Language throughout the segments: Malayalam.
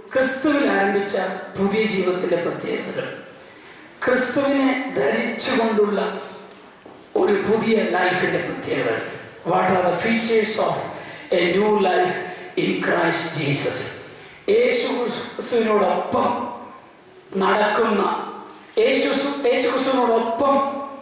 ക്രിസ്തുവിൽ ആരംഭിച്ച പുതിയ ജീവിതത്തിന്റെ പ്രത്യേകതകൾ ക്രിസ്തുവിനെ ധരിച്ചുകൊണ്ടുള്ള ഒരു പുതിയ ലൈഫിന്റെ പ്രത്യേകതകൾ what are the features of a new life in Christ Jesus Yesu ക്രിസ്തുവിനോടൊപ്പം നടക്കുന്ന യേശു യേശു ക്രിസ്തുവിനോടൊപ്പം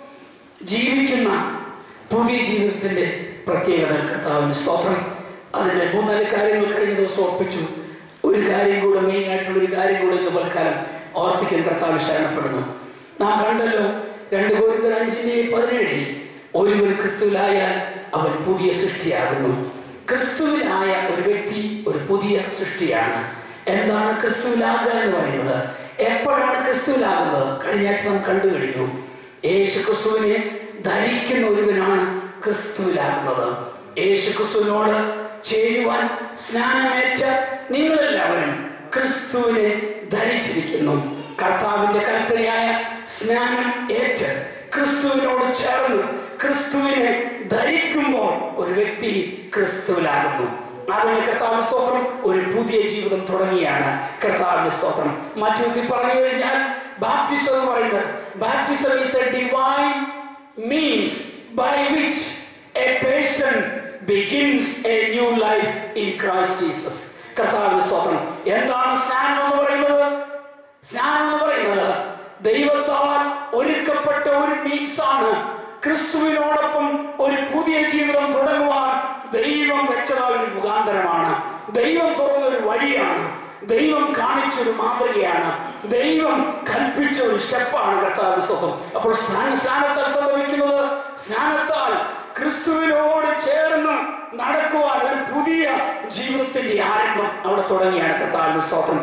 ജീവിക്കുന്ന പുതിയ ജീവിതത്തിന്റെ പ്രത്യേകത കർത്താവിന് സ്തോത്രം അതിന്റെ മൂന്നാല് കാര്യങ്ങൾ കഴിഞ്ഞ ദിവസം ഓർപ്പിച്ചു ഒരു കാര്യം കൂടെ മെയിൻ ആയിട്ടുള്ള ഒരു കാര്യം കൂടെ ഇന്ന് തൽക്കാലം ഓർപ്പിക്കാൻ കർത്താവ് ശരണപ്പെടുന്നു നാം കണ്ടല്ലോ രണ്ട് കോരിന്തർ അഞ്ചിന്റെ പതിനേഴിൽ ഒരുവൻ ക്രിസ്തുവിലായാൽ അവൻ പുതിയ സൃഷ്ടിയാകുന്നു ക്രിസ്തുവിലായ ഒരു വ്യക്തി ഒരു പുതിയ സൃഷ്ടിയാണ് എന്താണ് ക്രിസ്തുവിലാകുക എന്ന് പറയുന്നത് എപ്പോഴാണ് ക്രിസ്തുവിലാകുന്നത് കഴിഞ്ഞ ആഴ്ച നാം കണ്ടു കഴിഞ്ഞു യേശു ക്രിസ്തുവിനെ ധരിക്കുന്ന ഒരുവനാണ് ക്രിസ്തുവിലാകുന്നത് യേശു ക്രിസ്തുവിനോട് ചേരുവാൻ സ്നാനമേറ്റ നിങ്ങളെല്ലാവരും ക്രിസ്തുവിനെ ധരിച്ചിരിക്കുന്നു കർത്താവിന്റെ കൽപ്പനയായ സ്നാനം ഏറ്റ് ക്രിസ്തുവിനോട് ചേർന്ന് ക്രിസ്തുവിനെ ധരിക്കുമ്പോൾ ഒരു വ്യക്തി ക്രിസ്തുവിലാകുന്നു അവന് കർത്താവ് സ്തോത്രം ഒരു പുതിയ ജീവിതം തുടങ്ങിയാണ് കർത്താവിന്റെ സ്തോത്രം മറ്റു വിധത്തിൽ പറഞ്ഞു കഴിഞ്ഞാൽ ബാപ്റ്റിസം എന്ന് പറയുന്നത് baptism is a divine means by which a person begins a new life in Christ Jesus കർത്താവിന്റെ സ്തോത്രം എന്താണ് സ്നാനം എന്ന് പറയുന്നത് സ്നാനം എന്ന് പറയുന്നത് ദൈവത്താൽ ഒരുക്കപ്പെട്ട ഒരു മീൻസ് ആണ് ക്രിസ്തുവിനോടൊപ്പം ഒരു പുതിയ ജീവിതം തുടങ്ങുവാൻ ദൈവം വെച്ചതായ ഒരു മുഖാന്തരമാണ് ദൈവം തുറന്ന ഒരു വഴിയാണ് ദൈവം കാണിച്ച ഒരു മാതൃകയാണ് ദൈവം കൽപ്പിച്ച ഒരു സ്റ്റെപ്പാണ് കർത്താവ് സ്വന്തം അപ്പോൾ സ്നാന സ്നാനത്താൽ സംഭവിക്കുന്നത് സ്നാനത്താൽ ക്രിസ്തുവിനോട് ചേർന്ന് നടക്കുവാൻ ഒരു പുതിയ ജീവിതത്തിന്റെ ആരംഭം അവിടെ തുടങ്ങിയാണ് കർത്താവിന്റെ സ്തോത്രം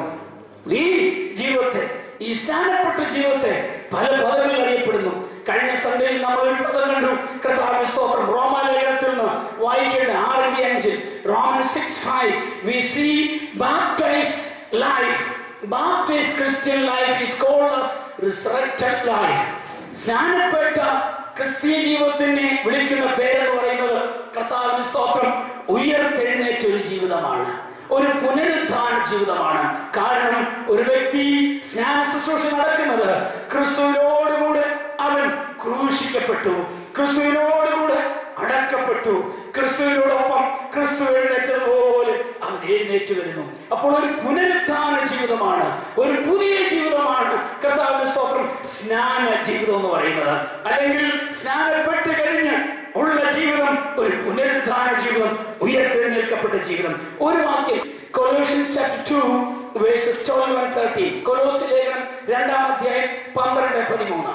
ഈ ജീവിതത്തെ ഈ സ്നാനപ്പെട്ട ജീവിതത്തെ പല പദങ്ങളിൽ അറിയപ്പെടുന്നു കഴിഞ്ഞ സൺഡേയിൽ നമ്മൾ ഒരു പദം കണ്ടു കർത്താവിന്റെ സ്തോത്രം റോമാലേഖനത്തിൽ നിന്ന് വായിക്കേണ്ട ആറിന്റെ അഞ്ചിൽ Roman six five we see baptise life baptise Christian life is called as resurrected life സ്നാനപ്പെട്ട ക്രിസ്തീയ ജീവിതത്തിനെ വിളിക്കുന്ന പേരെന്ന് പറയുന്നത് കർത്താവിന്റെ സ്തോത്രം ഉയർത്തെഴുന്നേറ്റ ഒരു ജീവിതമാണ് ഒരു പുനരുദ്ധാന ജീവിതമാണ് കാരണം ഒരു വ്യക്തി സ്നാന ശുശ്രൂഷ നടക്കുന്നത് ക്രിസ്തുവിനോടുകൂടെ അവൻ ക്രൂശിക്കപ്പെട്ടു ക്രിസ്തുവിനോടുകൂടെ അടക്കപ്പെട്ടു ക്രിസ്തുവിനോടൊപ്പം ക്രിസ്തു എഴുന്നേറ്റതുപോലെ അവൻ എഴുന്നേറ്റ് വരുന്നു അപ്പോൾ ഒരു പുനരുദ്ധാന ജീവിതമാണ് ഒരു പുതിയ ജീവിതമാണ് കർത്താവിന്റെ സ്തോത്രം സ്നാന ജീവിതം എന്ന് പറയുന്നത് അല്ലെങ്കിൽ സ്നാനപ്പെട്ട് കഴിഞ്ഞ് ഉള്ള ജീവിതം ഒരു പുനരുദ്ധാന ജീവിതം ഉയർത്തെഴുന്നേൽക്കപ്പെട്ട ജീവിതം ഒരു വാക്യം Colossians chapter two verses twelve and thirteen കൊലോസ് ലേഖനം രണ്ടാം അധ്യായം പന്ത്രണ്ട് പതിമൂന്ന്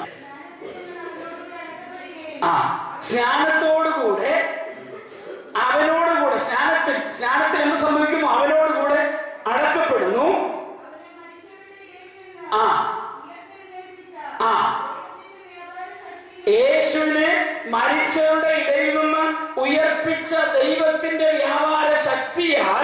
ആ സ്നാനത്തോടുകൂടെ അവനോടുകൂടെ സ്നാനത്തിൽ സ്നാനത്തിൽ എന്ത് സംഭവിക്കുന്നു അവനോടുകൂടെ അടക്കപ്പെടുന്നു ആ ആ യേശുവിനെ മരിച്ചവരുടെ ഇടയിൽ നിന്ന് ഉയർപ്പിച്ച ദൈവത്തിന്റെ വ്യാപാര ശക്തിയാൽ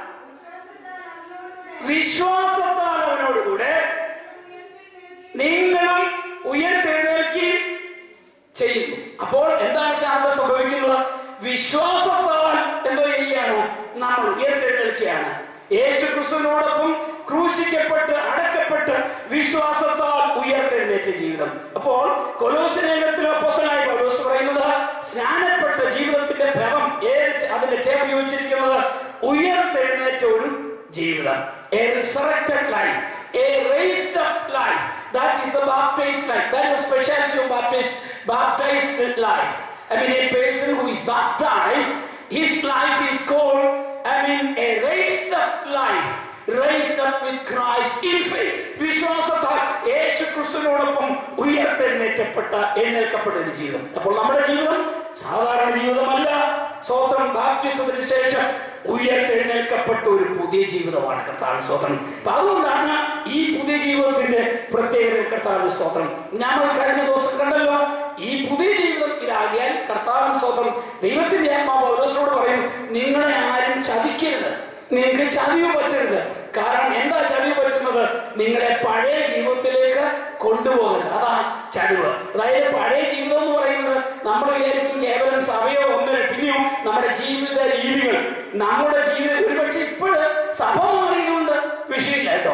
വിശ്വാസത്താൽ അവനോടുകൂടെ നിങ്ങളും ഉയർത്തെഴുന്നേൽക്കുകയും ചെയ്യുന്നു അപ്പോൾ എന്താണ് ശാന്ത സംഭവിക്കുന്നത് വിശ്വാസത്താൽ എന്തോ ചെയ്യുകയാണ് നമ്മൾ ഉയർത്തെഴുന്നേൽക്കുകയാണ് യേശു ക്രിസ്തുവിനോടൊപ്പം ക്രൂശിക്കപ്പെട്ട് അടക്കപ്പെട്ട് വിശ്വാസത്താൽ ഉയർത്തെഴുന്നേറ്റ ജീവിതം അപ്പോൾ കൊലോസ് ലേഖനത്തിലെ അപ്പോസ്തലനായ പൗലോസ് പറയുന്നത് സ്നാനപ്പെട്ട ജീവിതത്തിന്റെ ഭ്രമം ഏത് അതിന്റെ ടേം ഉപയോഗിച്ചിരിക്കുന്നത് ഉയർത്തെഴുന്നേറ്റ ഒരു ജീവിതം a resurrected life a raised up life That is the baptized life. That is the specialty of baptized, baptized life. I mean, a person who is baptized, his life is called, I mean, a raised up life. Raised up with Christ in faith. വിശ്വാസത്താൽ യേശു ക്രിസ്തുവിനോടൊപ്പം ഉയർത്തെഴുന്നേറ്റപ്പെട്ട എഴുന്നേൽക്കപ്പെട്ട ഒരു ജീവിതം അപ്പോൾ നമ്മുടെ ജീവിതം സാധാരണ ജീവിതമല്ല സ്വതന്ത്രം ബാപ്റ്റിസത്തിന് ശേഷം ഉയർത്തെഴുന്നേൽക്കപ്പെട്ട ഒരു പുതിയ ജീവിതമാണ് കർത്താവ് സ്തോത്രം അപ്പൊ അതുകൊണ്ടാണ് ഈ പുതിയ ജീവിതത്തിന്റെ പ്രത്യേകത കർത്താവ് സ്തോത്രം നമ്മൾ കഴിഞ്ഞ ദിവസം കണ്ടല്ലോ ഈ പുതിയ ജീവിതം ഇതാകിയാൽ കർത്താവിൻ സ്തോത്രം ദൈവത്തിന്റെ ആത്മാവ് പൗലോസിനോട് പറയും നിങ്ങളെ ആരും ചതിക്കരുത് നിങ്ങൾക്ക് ചതിവ് പറ്റരുത് കാരണം എന്താ ചതിവ് പറ്റുന്നത് നിങ്ങളെ പഴയ ജീവിതത്തിലേക്ക് കൊണ്ടുപോകരുത് അതാ ചതിവ് അതായത് പഴയ ജീവിതം എന്ന് പറയുന്നത് നമ്മൾ വിചാരിക്കും കേവലം സഭയോ ഒന്നിന് പിന്നെയും നമ്മുടെ ജീവിത രീതികൾ നമ്മുടെ ജീവിതം ഒരുപക്ഷെ ഇപ്പോഴ് സഭ മാറിയതുകൊണ്ട് വിഷയമില്ല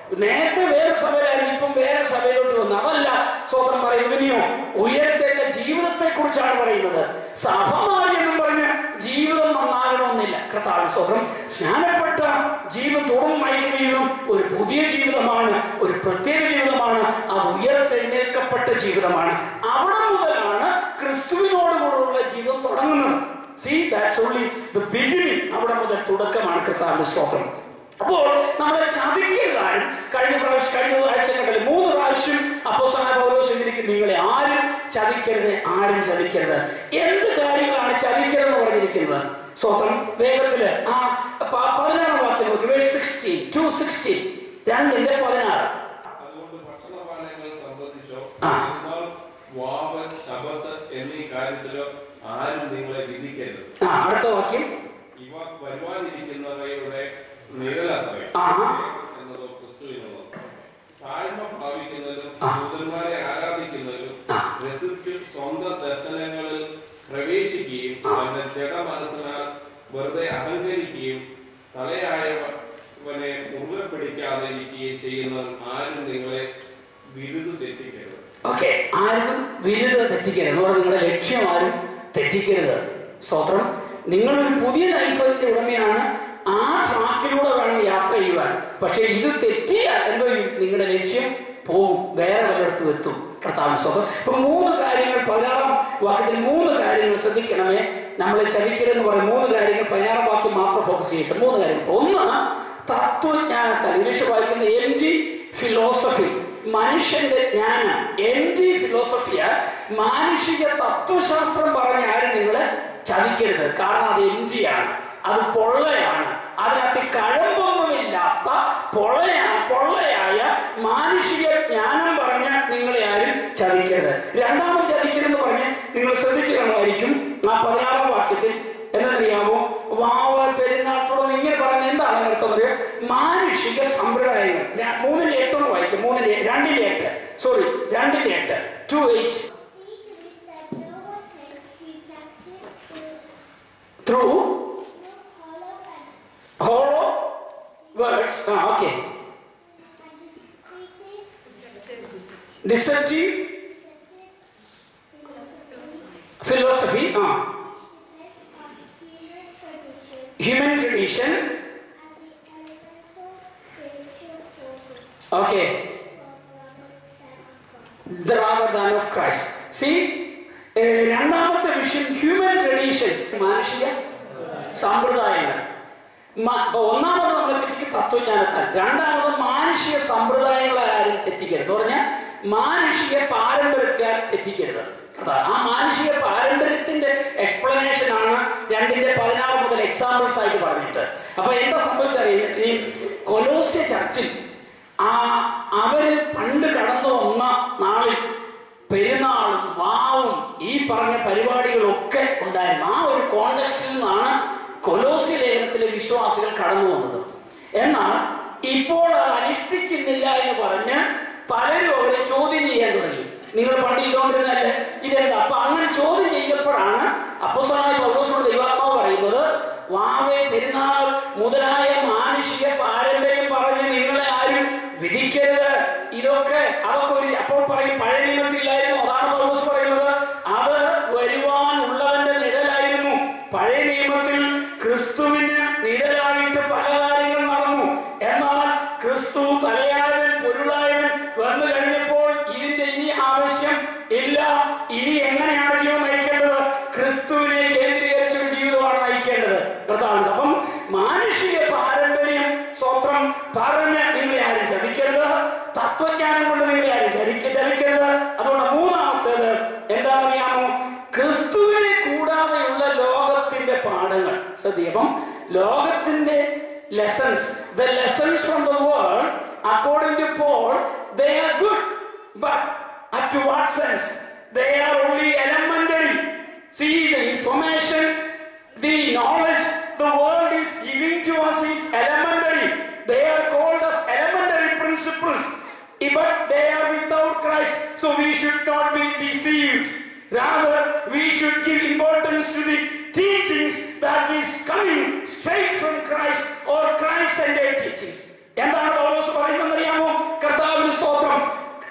നേരത്തെ വേറെ സഭയിലായിരുന്നു ഇപ്പം വേറെ സഭയിലോട്ട് വന്നു അതല്ല സ്വതന്ത്രം പറയുന്നത് ഇനിയോ ഉയരത്തേണ്ട ജീവിതത്തെ കുറിച്ചാണ് പറയുന്നത് സഭ മാറി എന്നും പറഞ്ഞ് ജീവിതം നന്നാകണമെന്നില്ല കർത്താവ് സ്വതന്ത്രം സ്നാനപ്പെട്ട ജീവൻ തുടർന്ന് നയിക്കുന്ന ജീവിതം ഒരു പുതിയ ജീവിതമാണ് ഒരു പ്രത്യേക ജീവിതമാണ് അത് ഉയർത്തെഴുന്നേൽക്കപ്പെട്ട ജീവിതമാണ് അവിടെ മുതലാണ് ക്രിസ്തുവിനോടുകൂടെയുള്ള ജീവിതം തുടങ്ങുന്നത് see that's only the beginning അവിടെ മുതൽ തുടക്കമാണ് കർത്താവിന്റെ സ്തോത്രം അപ്പോൾ നമ്മളെ ചതിക്കരുതാരും കഴിഞ്ഞ പ്രാവശ്യം കഴിഞ്ഞ ആഴ്ചകളിൽ മൂന്ന് പ്രാവശ്യം അപ്പോസ്തലനായ പൗലോസ് എഴുതിയിരിക്കുന്നു നിങ്ങളെ ആരും ചതിക്കരുത് ആരും ചതിക്കരുത് എന്ത് കാര്യങ്ങളാണ് ചതിക്കരുതെന്ന് പറഞ്ഞിരിക്കുന്നത് സ്വതം വേഗത്തില് ആ പ- പതിനാറാം വാക്യം നോക്കി വേഴ്സ് സിക്സ്റ്റീൻ ടു സിക്സ്റ്റീൻ രണ്ടിന്റെ പതിനാറ് അതുകൊണ്ട് ഭക്ഷണപാനങ്ങൾ സംബന്ധിച്ചോ ആ. പെരുന്നാൾ, വാവ് ശബത്ത് എന്നീ കാര്യത്തിലോ ആരും നിങ്ങളെ വിധിക്കരുത് ആ അടുത്ത വാക്യം ഇവ വരുവാനിരിക്കുന്നവയുടെ നിഴലത്രേ ആഹാ. എന്നതോ ക്രിസ്തുവിനുള്ളത് താഴ്മ ഭാവിക്കുന്നതിലും ആ. ദൂതന്മാരെ ആരാധിക്കുന്നതിലും ആ. രസിച്ചും സ്വന്തം ദർശനങ്ങളിൽ പ്രവേശിക്കുകയും ആ. തന്റെ ജഡ മനസ്സിനാൽ വെറുതെ അഹങ്കരിക്കുകയും തലയായവനെ മുറുകെ പിടിക്കാതെ ഇരിക്കുകയും ചെയ്യുന്ന ആരും നിങ്ങളെ വിരുദ് തെറ്റിക്കരുത് ഓക്കെ ആരും വിരുദ്ധ തെറ്റിക്കരുത് എന്ന് പറഞ്ഞാൽ നിങ്ങളുടെ ലക്ഷ്യം ആരും തെറ്റിക്കരുത് സ്തോത്രം നിങ്ങളൊരു പുതിയ ലൈഫിന്റെ ഉടമയാണ് ആ ട്രാക്കിലൂടെ വേണം യാത്ര ചെയ്യുവാൻ പക്ഷെ ഇത് തെറ്റിയാൽ എന്തോ ചെയ്യും? നിങ്ങളുടെ ലക്ഷ്യം പോവും വേറെ വല്ലയിടത്തും എത്തും കർത്താവ് സ്വതം ഇപ്പൊ മൂന്ന് കാര്യങ്ങൾ പതിനാറാം വാക്യത്തിൽ മൂന്ന് കാര്യങ്ങൾ ശ്രദ്ധിക്കണമേ നമ്മളെ ചതിക്കരുതെന്ന് പറയും മൂന്ന് കാര്യങ്ങൾ പതിനാറാം വാക്യം മാത്രം ഫോക്കസ് ചെയ്യട്ടെ മൂന്ന് കാര്യങ്ങൾ ഒന്ന് തത്വജ്ഞാനത്താൽ ഇംഗ്ലീഷ് വായിക്കുന്ന എം ജി ഫിലോസഫി മനുഷ്യന്റെ ജ്ഞാനം എം ജി ഫിലോസഫിയ മാനുഷിക തത്വശാസ്ത്രം പറഞ്ഞ ആരും നിങ്ങളെ ചതിക്കരുത് കാരണം അത് എം ജി ആണ് അത് പൊള്ളയാണ് അതിനകത്ത് കഴമ്പൊന്നുമില്ലാത്ത പൊള്ളയാണ് പൊള്ളയായ മാനുഷിക ജ്ഞാനം പറഞ്ഞ് നിങ്ങളെ ആരും ചതിക്കരുത് രണ്ടാമത് ചതിക്കരുതെന്ന് പറഞ്ഞ് നിങ്ങൾ ശ്രദ്ധിച്ചു കാണുമായിരിക്കും ആ പതിനാറാം വാക്യത്തിൽ എന്നറിയാമോ വാവ പെരുന്നാൾ തുടർന്ന് ഇങ്ങനെ പറയുന്നത് എന്താണ് അർത്ഥം പറയുക മാനുഷിക സമ്പ്രദായങ്ങൾ ര- മൂന്നിന്റെ എട്ടൊന്ന് വായിക്കും മൂന്നിന്റെ രണ്ടിന്റെ എട്ട് സോറി രണ്ടിന്റെ എട്ട് two eight through hollow words ah okay deceptive philosophy ah human tradition okay rather than of Christ. See, ഏഹ് രണ്ടാമത്തെ വിഷയം ഹ്യൂമൻ ട്രഡീഷൻസ് മാനുഷിക സമ്പ്രദായങ്ങൾ മ- അപ്പൊ ഒന്നാമത് നമ്മൾ തെറ്റിക്കും തത്വജ്ഞാനത്താൽ രണ്ടാമത് മാനുഷിക സമ്പ്രദായങ്ങളെ ആരും തെറ്റിക്കരുത് എന്ന് പറഞ്ഞാൽ മാനുഷിക പാരമ്പര്യത്താൽ തെറ്റിക്കരുത് അതാ ആ മാനുഷിക പാരമ്പര്യത്തിന്റെ എക്സ്പ്ലനേഷൻ ആണ് രണ്ടിന്റെ പതിനാറ് മുതൽ എക്സാമ്പിൾസ് ആയിട്ട് പറഞ്ഞിട്ട് അപ്പൊ എന്താ സംഭവിച്ചറിയാം ഈ കൊലോസ്യ ചർച്ചിൽ ആ അവര് പണ്ട് കടന്നു വന്ന നാളിൽ പെരുന്നാളും വാവും ഈ പറഞ്ഞ പരിപാടികളൊക്കെ ഉണ്ടായിരുന്നു ആ ഒരു കോണ്ടക്സ്റ്റിൽ നിന്നാണ് കൊലോസി ലേഖനത്തിലെ വിശ്വാസികൾ കടന്നു വന്നത് എന്നാൽ ഇപ്പോൾ അത് അനുഷ്ഠിക്കുന്നില്ല എന്ന് പറഞ്ഞ് പലരും അവരെ ചോദ്യം ചെയ്യാൻ തുടങ്ങി നിങ്ങൾ പണ്ട് ചെയ്തുകൊണ്ടിരുന്നല്ലേ ഇതെന്താ അപ്പൊ അങ്ങനെ ചോദ്യം ചെയ്തപ്പോഴാണ് അപ്പോസ്തലനായ പൗലോസിനോട് ദൈവാത്മാവ് പറയുന്നത് വാവേ പെരുന്നാൾ മുതലായ മാനുഷിക പാരമ്പര്യം പറഞ്ഞ് നിങ്ങളെ ആരും വിധിക്കരുത് ഇതൊക്കെ അതൊക്കെ ഒരു അപ്പോൾ പറയും പഴയ നിയമത്തിലായിരുന്നു അതാണ് പൗലോസ് പറയുന്നത് അത് വരുവാനുള്ളവന്റെ നിഴലായിരുന്നു പഴയ നിയമത്തിൽ ക്രിസ്തുവിന് നിഴലായിട്ട് പല കാര്യങ്ങൾ നടന്നു എന്നാൽ ക്രിസ്തു തലയായവൻ പൊരുളായവൻ വന്നു കഴിഞ്ഞപ്പോൾ ഇതിന്റെ ഇനി ആവശ്യം ഇല്ല ഇനി എങ്ങനെയാണ് ജീവൻ നയിക്കേണ്ടത് ക്രിസ്തുവിനെ കേന്ദ്രീകരിച്ച ഒരു ജീവിതമാണ് നയിക്കേണ്ടത് കർത്താവ് അപ്പം മാനുഷിക പാരമ്പര്യം സ്വത്രം പറഞ്ഞ് നിങ്ങളെ ആരും ചതിക്കരുത് തത്വജ്ഞാനം കൊണ്ട് നിങ്ങളെ ആരും ചതിക്ക ചതിക്കരുത് അതുകൊണ്ട് മൂന്നാമത്തേത് എന്താണെന്നറിയാമോ ക്രിസ്തുവിനെ കൂടാതെയുള്ള ലോകത്തിന്റെ പാഠങ്ങൾ ശ്രദ്ധിക്കും ലോകത്തിന്റെ lessons the lessons from the world according to Paul they are good but up to what sense they are only elementary see the information the knowledge the world is giving to us is elementary they are called as elementary principles but they are without Christ so we should not be deceived rather we should give importance to the teachings that is coming straight from Christ or Christ and their teachings എന്താണ് പൗലോസ് പറയുന്നത് അറിയാമോ കർത്താവിന് സ്തോത്രം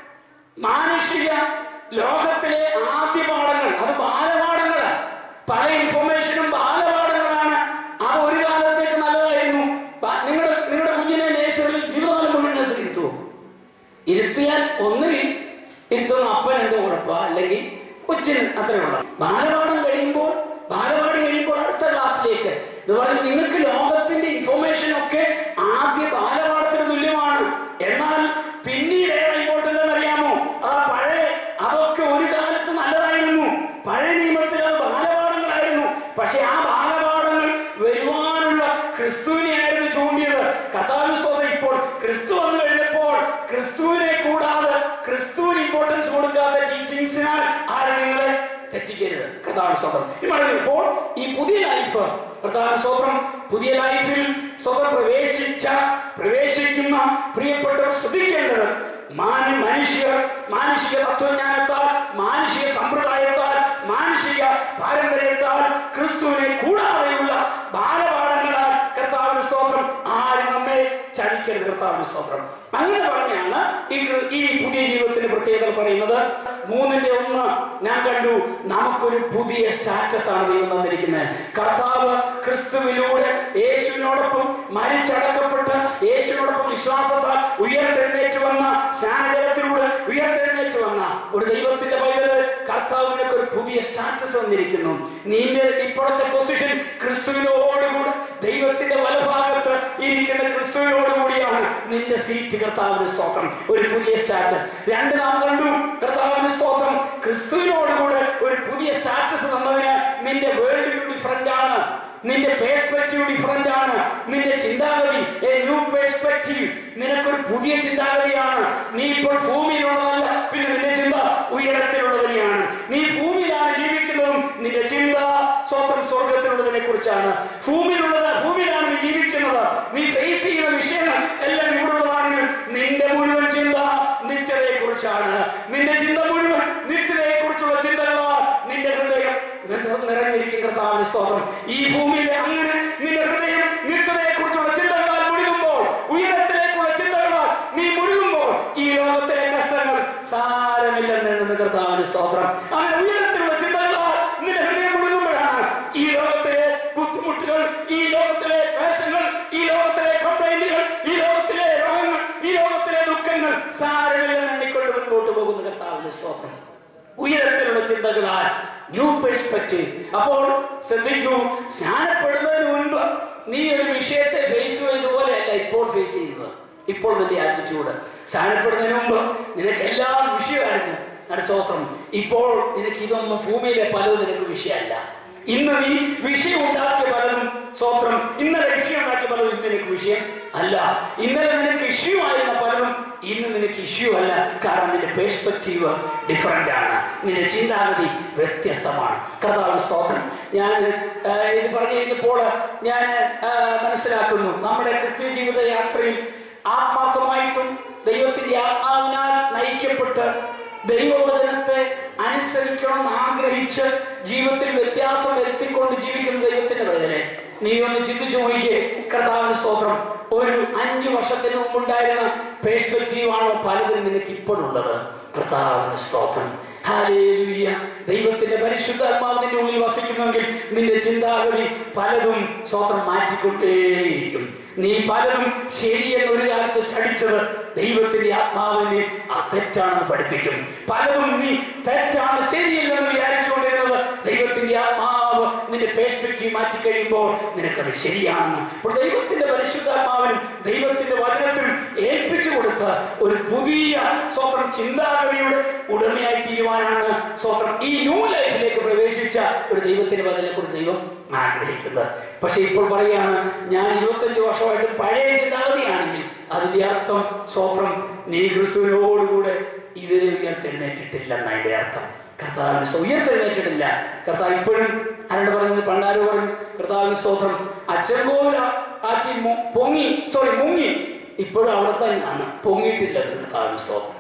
മാനുഷിക ലോകത്തിലെ ആദ്യ പാഠങ്ങൾ അത് ബാലപാഠങ്ങളാണ് പല ഇൻഫർമേഷനും ബാലപാഠങ്ങളാണ് അത് ഒരു കാലത്തേക്ക് നല്ലതായിരുന്നു ബ- നിങ്ങളുടെ നിങ്ങളുടെ കുഞ്ഞിനെ നേഴ്സറിയിൽ ജീവിതകാലം മുഴുവൻ നേഴ്സറി ഇരുത്തുമോ ഇരുത്തിയാൽ ഒന്നുകിൽ ഇരുത്തുന്ന അപ്പൻ എന്തോ കുഴപ്പ അല്ലെങ്കിൽ കൊച്ചിന് അത്രയുള്ള ബാലപാഠം കഴിയുമ്പോൾ ബാലപാഠം കഴിയുമ്പോൾ അടുത്ത ക്ലാസ്സിലേക്ക് ഇതുപോലെ നിങ്ങൾക്ക് ലോകത്തിന്റെ ഇൻഫർമേഷൻ ഒക്കെ ആദ്യ ബാലപാഠത്തിന് തുല്യമാണ് എന്നാൽ പിന്നീട് ഏറെ ഇമ്പോർട്ടന്റ് അറിയാമോ ആ പഴയ അതൊക്കെ ഒരു കാലത്ത് നല്ലതായിരുന്നു പഴയ നിയമത്തിൽ അത് ബാലപാഠങ്ങളായിരുന്നു പക്ഷെ ആ ബാലപാഠങ്ങൾ വരുവാനുള്ള ക്രിസ്തുവിനെയായിരുന്നു ചൂണ്ടിയത് കഥാവിശ്വാസം ഇപ്പോൾ ക്രിസ്തു വന്നു കഴിഞ്ഞപ്പോൾ ക്രിസ്തുവിനെ കൂടാതെ ക്രിസ്തുവിന് ഇമ്പോർട്ടൻസ് കൊടുക്കാത്ത ടീച്ചിങ്സിനാൽ ആരും നിങ്ങളെ തെറ്റിക്കരുത് കർത്താവ് സ്വതം ഇപ്പോൾ ഈ പുതിയ ലൈഫ് കർത്താവ് സ്വതം പുതിയ ലൈഫിൽ സ്വതം പ്രവേശിച്ച പ്രവേശിക്കുന്ന പ്രിയപ്പെട്ടവർ ശ്രദ്ധിക്കേണ്ടത് മാന മനുഷ്യർ മാനുഷിക തത്വജ്ഞാനത്താൽ മാനുഷിക സമ്പ്രദായത്താൽ മാനുഷിക പാരമ്പര്യത്താൽ ക്രിസ്തുവിനെ കൂടാതെയുള്ള ബാലപാഠങ്ങളാൽ കർത്താവിന് സ്തോത്രം ആരും നമ്മെ ചതിക്കരുത് കർത്താവിന് സ്തോത്രം അങ്ങനെ പറഞ്ഞാണ് ഈ കൃ- ഈ പുതിയ ജീവിതത്തിന്റെ പ്രത്യേകത പറയുന്നത് മൂന്നിന്റെ ഒന്ന് ഞാൻ കണ്ടു നമുക്കൊരു പുതിയ സ്റ്റാറ്റസ് ആണ് ദൈവം തന്നിരിക്കുന്നത് കർത്താവ് ക്രിസ്തുവിലൂടെ യേശുവിനോടൊപ്പം മരിച്ചടക്കപ്പെട്ട് യേശുവിനോടൊപ്പം വിശ്വാസത്താൽ ഉയർത്തെഴുന്നേറ്റ് വന്ന സ്നാനജലത്തിലൂടെ ഉയർത്തെഴുന്നേറ്റ് വന്ന ഒരു ദൈവത്തിന്റെ പൈതല് കർത്താവിനൊക്കെ ഒരു പുതിയ സ്റ്റാറ്റസ് വന്നിരിക്കുന്നു നിന്റെ ഇപ്പോഴത്തെ പൊസിഷൻ ക്രിസ്തുവിനോടുകൂടി ദൈവത്തിന്റെ വലഭാഗത്ത് ഇരിക്കുന്ന ക്രിസ്തുവിനോടുകൂടിയാണ് നിന്റെ സീറ്റ് കർത്താവിന് സ്തോത്രം ഒരു പുതിയ സ്റ്റാറ്റസ് രണ്ട് നാം കണ്ടു കർത്താവിന് സ്തോത്രം ക്രിസ്തുവിനോടുകൂടെ ഒരു പുതിയ സ്റ്റാറ്റസ് തന്നതിന് നിന്റെ വേൾഡ് വ്യൂ ഡിഫറെന്റ് ആണ് നിന്റെ പേഴ്സ്പെക്റ്റീവ് ഡിഫറെന്റ് ആണ് നിന്റെ ചിന്താഗതി എ ന്യൂ പേഴ്സ്പെക്റ്റീവ് നിനക്കൊരു പുതിയ ചിന്താഗതിയാണ് നീ ഇപ്പോൾ ഭൂമിയിലുള്ളതല്ല പിന്നെ നിന്റെ ചിന്ത ഉയരത്തിലുള്ളതിനെയാണ് നീ ഭൂമിയിലാണ് ജീവിക്കുന്നതും നിന്റെ ചിന്ത സ്വന്തം സ്വർഗത്തിലുള്ളതിനെ കുറിച്ചാണ് ഭൂമിയിലുള്ളത് ഭൂമിയിലാണ് നീ ജീവിക്കുന്നത് നീ ഫേസ് ചെയ്യുന്ന വിഷയങ്ങൾ എല്ലാം ഇവിടുള്ളതാണെങ്കിൽ നിന്റെ മുഴുവൻ ചിന്ത നിത്യതയെ കുറിച്ചാണ് നിന്റെ ചിന്ത മുഴുവൻ നിത്യതയെ കുറിച്ചുള്ള ചിന്തകളാണ് നിന്റെ ഹൃദയം നിറ- നിറഞ്ഞിരിക്കും കർത്താവിന് സ്തോത്രം ഈ ഭൂമിയിലെ അങ്ങനെ നിന്റെ ഹൃദയം നിത്യതയെ കുറിച്ചുള്ള ചിന്തകളാൽ മുഴുകുമ്പോൾ ഉയരത്തിലേക്കുള്ള ചിന്തകളാൽ നീ മുഴുകുമ്പോൾ ഈ ലോകത്തിലെ കഷ്ടങ്ങൾ സാരമില്ലെന്ന് കർത്താവിന് സ്തോത്രം അങ്ങനെ ഉയരത്തിലുള്ള ചിന്തകളാൽ നിന്റെ ഹൃദയം മുഴുകുമ്പോഴാണ് ഈ ലോകത്തിലെ ബുദ്ധിമുട്ടുകൾ ഈ ലോകത്തിലെ വേഷങ്ങൾ ഈ ലോകത്തിലെ കംപ്ലൈന്റുകൾ ഈ ലോകത്തിലെ രോഗങ്ങൾ ഈ ലോകത്തിലെ ദുഃഖങ്ങൾ സാരമില്ലെന്ന് എണ്ണിക്കൊണ്ട് മുൻപോട്ട് പോകുന്ന കർത്താവിന്റെ സ്തോത്രം ഉയരത്തിലുള്ള ചിന്തകളാൽ ന്യൂ പെർസ്പെക്റ്റീവ് അപ്പോൾ ശ്രദ്ധിക്കൂ സ്നാനപ്പെടുന്നതിന് മുൻപ് നീ ഒരു വിഷയത്തെ ഫേസ് ചെയ്തതുപോലെയല്ല ഇപ്പോൾ ഫേസ് ചെയ്യുന്നത് ഇപ്പോൾ നിന്റെ ആറ്റിറ്റ്യൂഡ് സ്നാനപ്പെടുന്നതിന് മുമ്പ് നിനക്ക് എല്ലാം വിഷയമായിരുന്നു നിന്റെ സ്തോത്രം ഇപ്പോൾ നിനക്ക് ഇതൊന്നും ഭൂമിയിലെ പലതും നിനക്ക് വിഷയമല്ല ഇന്ന് നീ വിഷയം ഉണ്ടാക്കിയ പലതും സ്വത്രം ഇന്നലെ വിഷയം ഉണ്ടാക്കിയ പലതും ഇന്ന് നിനക്ക് വിഷയം അല്ല ഇന്നലെ നിനക്ക് ഇഷ്യൂ ആയിരുന്ന പലതും ഇന്ന് നിനക്ക് ഇഷ്യൂ അല്ല കാരണം നിന്റെ പേഴ്സ്പെക്റ്റീവ് ഡിഫറെന്റ് ആണ് നിന്റെ ചിന്താഗതി വ്യത്യസ്തമാണ് കർത്താവ് സ്തോത്രം ഞാൻ ആ, ഇത് പറഞ്ഞു കഴിഞ്ഞപ്പോൾ ഞാൻ ആ, മനസ്സിലാക്കുന്നു നമ്മുടെ ക്രിസ്ത്യ ജീവിത യാത്രയിൽ ആത്മാർത്ഥമായിട്ടും ദൈവത്തിന്റെ ആത്മാവിനാൽ നയിക്കപ്പെട്ട് ദൈവവചനത്തെ അനുസരിക്കണമെന്ന് ആഗ്രഹിച്ച് ജീവിതത്തിൽ വ്യത്യാസം വരുത്തിക്കൊണ്ട് ജീവിക്കുന്ന ദൈവത്തിന്റെ വേദനെ നീ ഒന്ന് ചിന്തിച്ചു നോക്കിയേ കർത്താവിന് സ്തോത്രം ഒരു അഞ്ചു വർഷത്തിന് മുമ്പുണ്ടായിരുന്ന പേഴ്സ്പെക്റ്റീവ് ആണോ പലതും നിനക്ക് ഇപ്പോഴുള്ളത് കർത്താവിന് സ്തോത്രം ഹാലേലൂയ ദൈവത്തിന്റെ പരിശുദ്ധാത്മാവ് നിന്റെ ഉള്ളിൽ വസിക്കുമെങ്കിൽ നിന്റെ ചിന്താഗതി പലതും സ്വത്രം മാറ്റിക്കൊണ്ടേയിരിക്കും നീ പലതും ശരിയെന്ന് ഒരു കാലത്ത് ശടിച്ചത് ദൈവത്തിന്റെ ആത്മാവിനെ ആ തെറ്റാണെന്ന് പഠിപ്പിക്കും പലതും നീ തെറ്റാണ് ശരിയല്ലെന്ന് വിചാരിച്ചുകൊണ്ടിരുന്നത് ദൈവത്തിന്റെ ആത്മാവ് നിന്റെ പേഴ്സ്പെക്റ്റീവ് മാറ്റി കഴിയുമ്പോൾ നിനക്കത് ശരിയാണെന്ന് അപ്പോൾ ദൈവത്തിന്റെ പരിശുദ്ധാത്മാവിനും ദൈവത്തിന്റെ വചനത്തിനും ഏൽപ്പിച്ചു കൊടുത്ത ഒരു പുതിയ സ്വന്തം ചിന്താഗതിയുടെ ഉടമയായി തീരുവാനാണ് സ്വന്തം ഈ ന്യൂ ലൈഫിലേക്ക് പ്രവേശിച്ച ഒരു ദൈവത്തിന്റെ വചനെ കുറിച്ച് ദൈവം ആഗ്രഹിക്കുന്നത് പക്ഷെ ഇപ്പോൾ പറയാണ് ഞാൻ ഇരുപത്തഞ്ച് വർഷമായിട്ട് പഴയ ചിന്താഗതിയാണെങ്കിൽ അതിന്റെ അർത്ഥം സ്വത്രം നീ ക്രിസ്തുവിനോടുകൂടെ ഇതിനെ ഉയർത്തെഴുന്നേറ്റിട്ടില്ലെന്ന് അതിന്റെ അർത്ഥം കർത്താവിന് സ്തോ- ഉയർത്തെഴുന്നേറ്റിട്ടില്ല കർത്താവ് ഇപ്പോഴും ആരോട് പറഞ്ഞത് പണ്ടാരോ പറഞ്ഞു കർത്താവിന് സ്തോത്രം അച്ചൻകോവിൽ ആറ്റി മു- പൊങ്ങി സോറി മുങ്ങി ഇപ്പോഴും അവിടെ തന്നെയാണ് പൊങ്ങിയിട്ടില്ല കർത്താവിന് സ്തോത്രം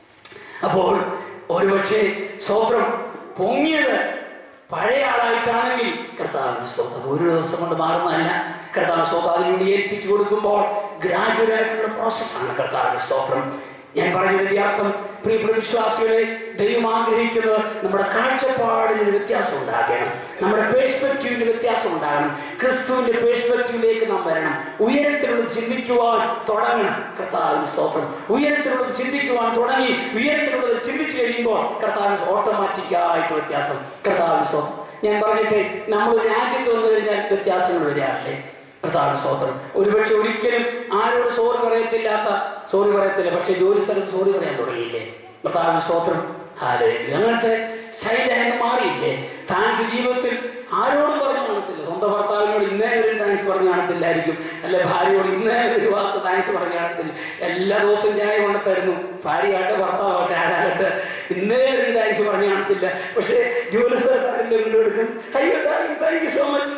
അപ്പോൾ ഒരുപക്ഷെ സ്തോത്രം പൊങ്ങിയത് പഴയ ആളായിട്ടാണെങ്കിൽ കർത്താവിന് സ്തോത്രം ഒരു ദിവസം കൊണ്ട് മാറുന്നതല്ല കർത്താവ് സ്തോത്രം അതിനുവേണ്ടി ഏൽപ്പിച്ചു കൊടുക്കുമ്പോൾ ഗ്രാജുവൽ ആയിട്ടുള്ള പ്രോസസ്സാണ് കർത്താവിന്റെ സ്തോത്രം ഞാൻ പറഞ്ഞതിന്റെ അർത്ഥം പ്രിയപ്പെട്ട വിശ്വാസികളെ ദൈവം ആഗ്രഹിക്കുന്നത് നമ്മുടെ കാഴ്ചപ്പാടിന് വ്യത്യാസം ഉണ്ടാകണം നമ്മുടെ പേഴ്സ്പെക്റ്റീവിന് വ്യത്യാസം ഉണ്ടാകണം ക്രിസ്തുവിന്റെ പേഴ്സ്പെക്റ്റീവിലേക്ക് നാം വരണം ഉയരത്തിലുള്ളത് ചിന്തിക്കുവാൻ തുടങ്ങണം കർത്താവിന് സ്തോത്രം ഉയരത്തിലുള്ളത് ചിന്തിക്കുവാൻ തുടങ്ങി ഉയരത്തിലുള്ളത് ചിന്തിച്ചു കഴിയുമ്പോൾ കർത്താവിന് ഓട്ടോമാറ്റിക്കായിട്ട് വ്യത്യാസം കർത്താവിന് സ്തോത്രം ഞാൻ പറഞ്ഞിട്ട് നമ്മൾ രാജ്യത്ത് വന്നു കഴിഞ്ഞാൽ വ്യത്യാസങ്ങൾ വരാറില്ലേ കർത്താവിന് സ്തോത്രം ഒരുപക്ഷെ ഒരിക്കലും ആരോട് സോറി പറയത്തില്ലാത്ത സോറി പറയത്തില്ല പക്ഷെ ജോലി സ്ഥലത്ത് സോറി പറയാൻ തുടങ്ങിയില്ലേ കർത്താവിന് സ്തോത്രം ഹാലേ അങ്ങനത്തെ ശൈലിയായി മാറിയില്ലേ താങ്ക്സ് ജീവിതത്തിൽ ആരോടും പറഞ്ഞു കാണത്തില്ല സ്വന്തം ഭർത്താവിനോട് ഇന്നേ ഒരു താങ്ക്സ് പറഞ്ഞു കാണത്തില്ലായിരിക്കും അല്ലെ ഭാര്യയോട് ഇന്നേ ഒരു വാക്ക് താങ്ക്സ് പറഞ്ഞു കാണത്തില്ല എല്ലാ ദിവസവും ചായ കൊണ്ട് തരുന്നു ഭാര്യയാട്ടെ ഭർത്താവട്ടെ ആരാകട്ടെ ഇന്നേ ഒരു താങ്ക്സ് പറഞ്ഞു കാണത്തില്ല പക്ഷേ ജോലി സ്ഥലത്താരെങ്കിലും കൊണ്ടെടുക്കും അയ്യോ താങ്ക് യു സോ മച്ച്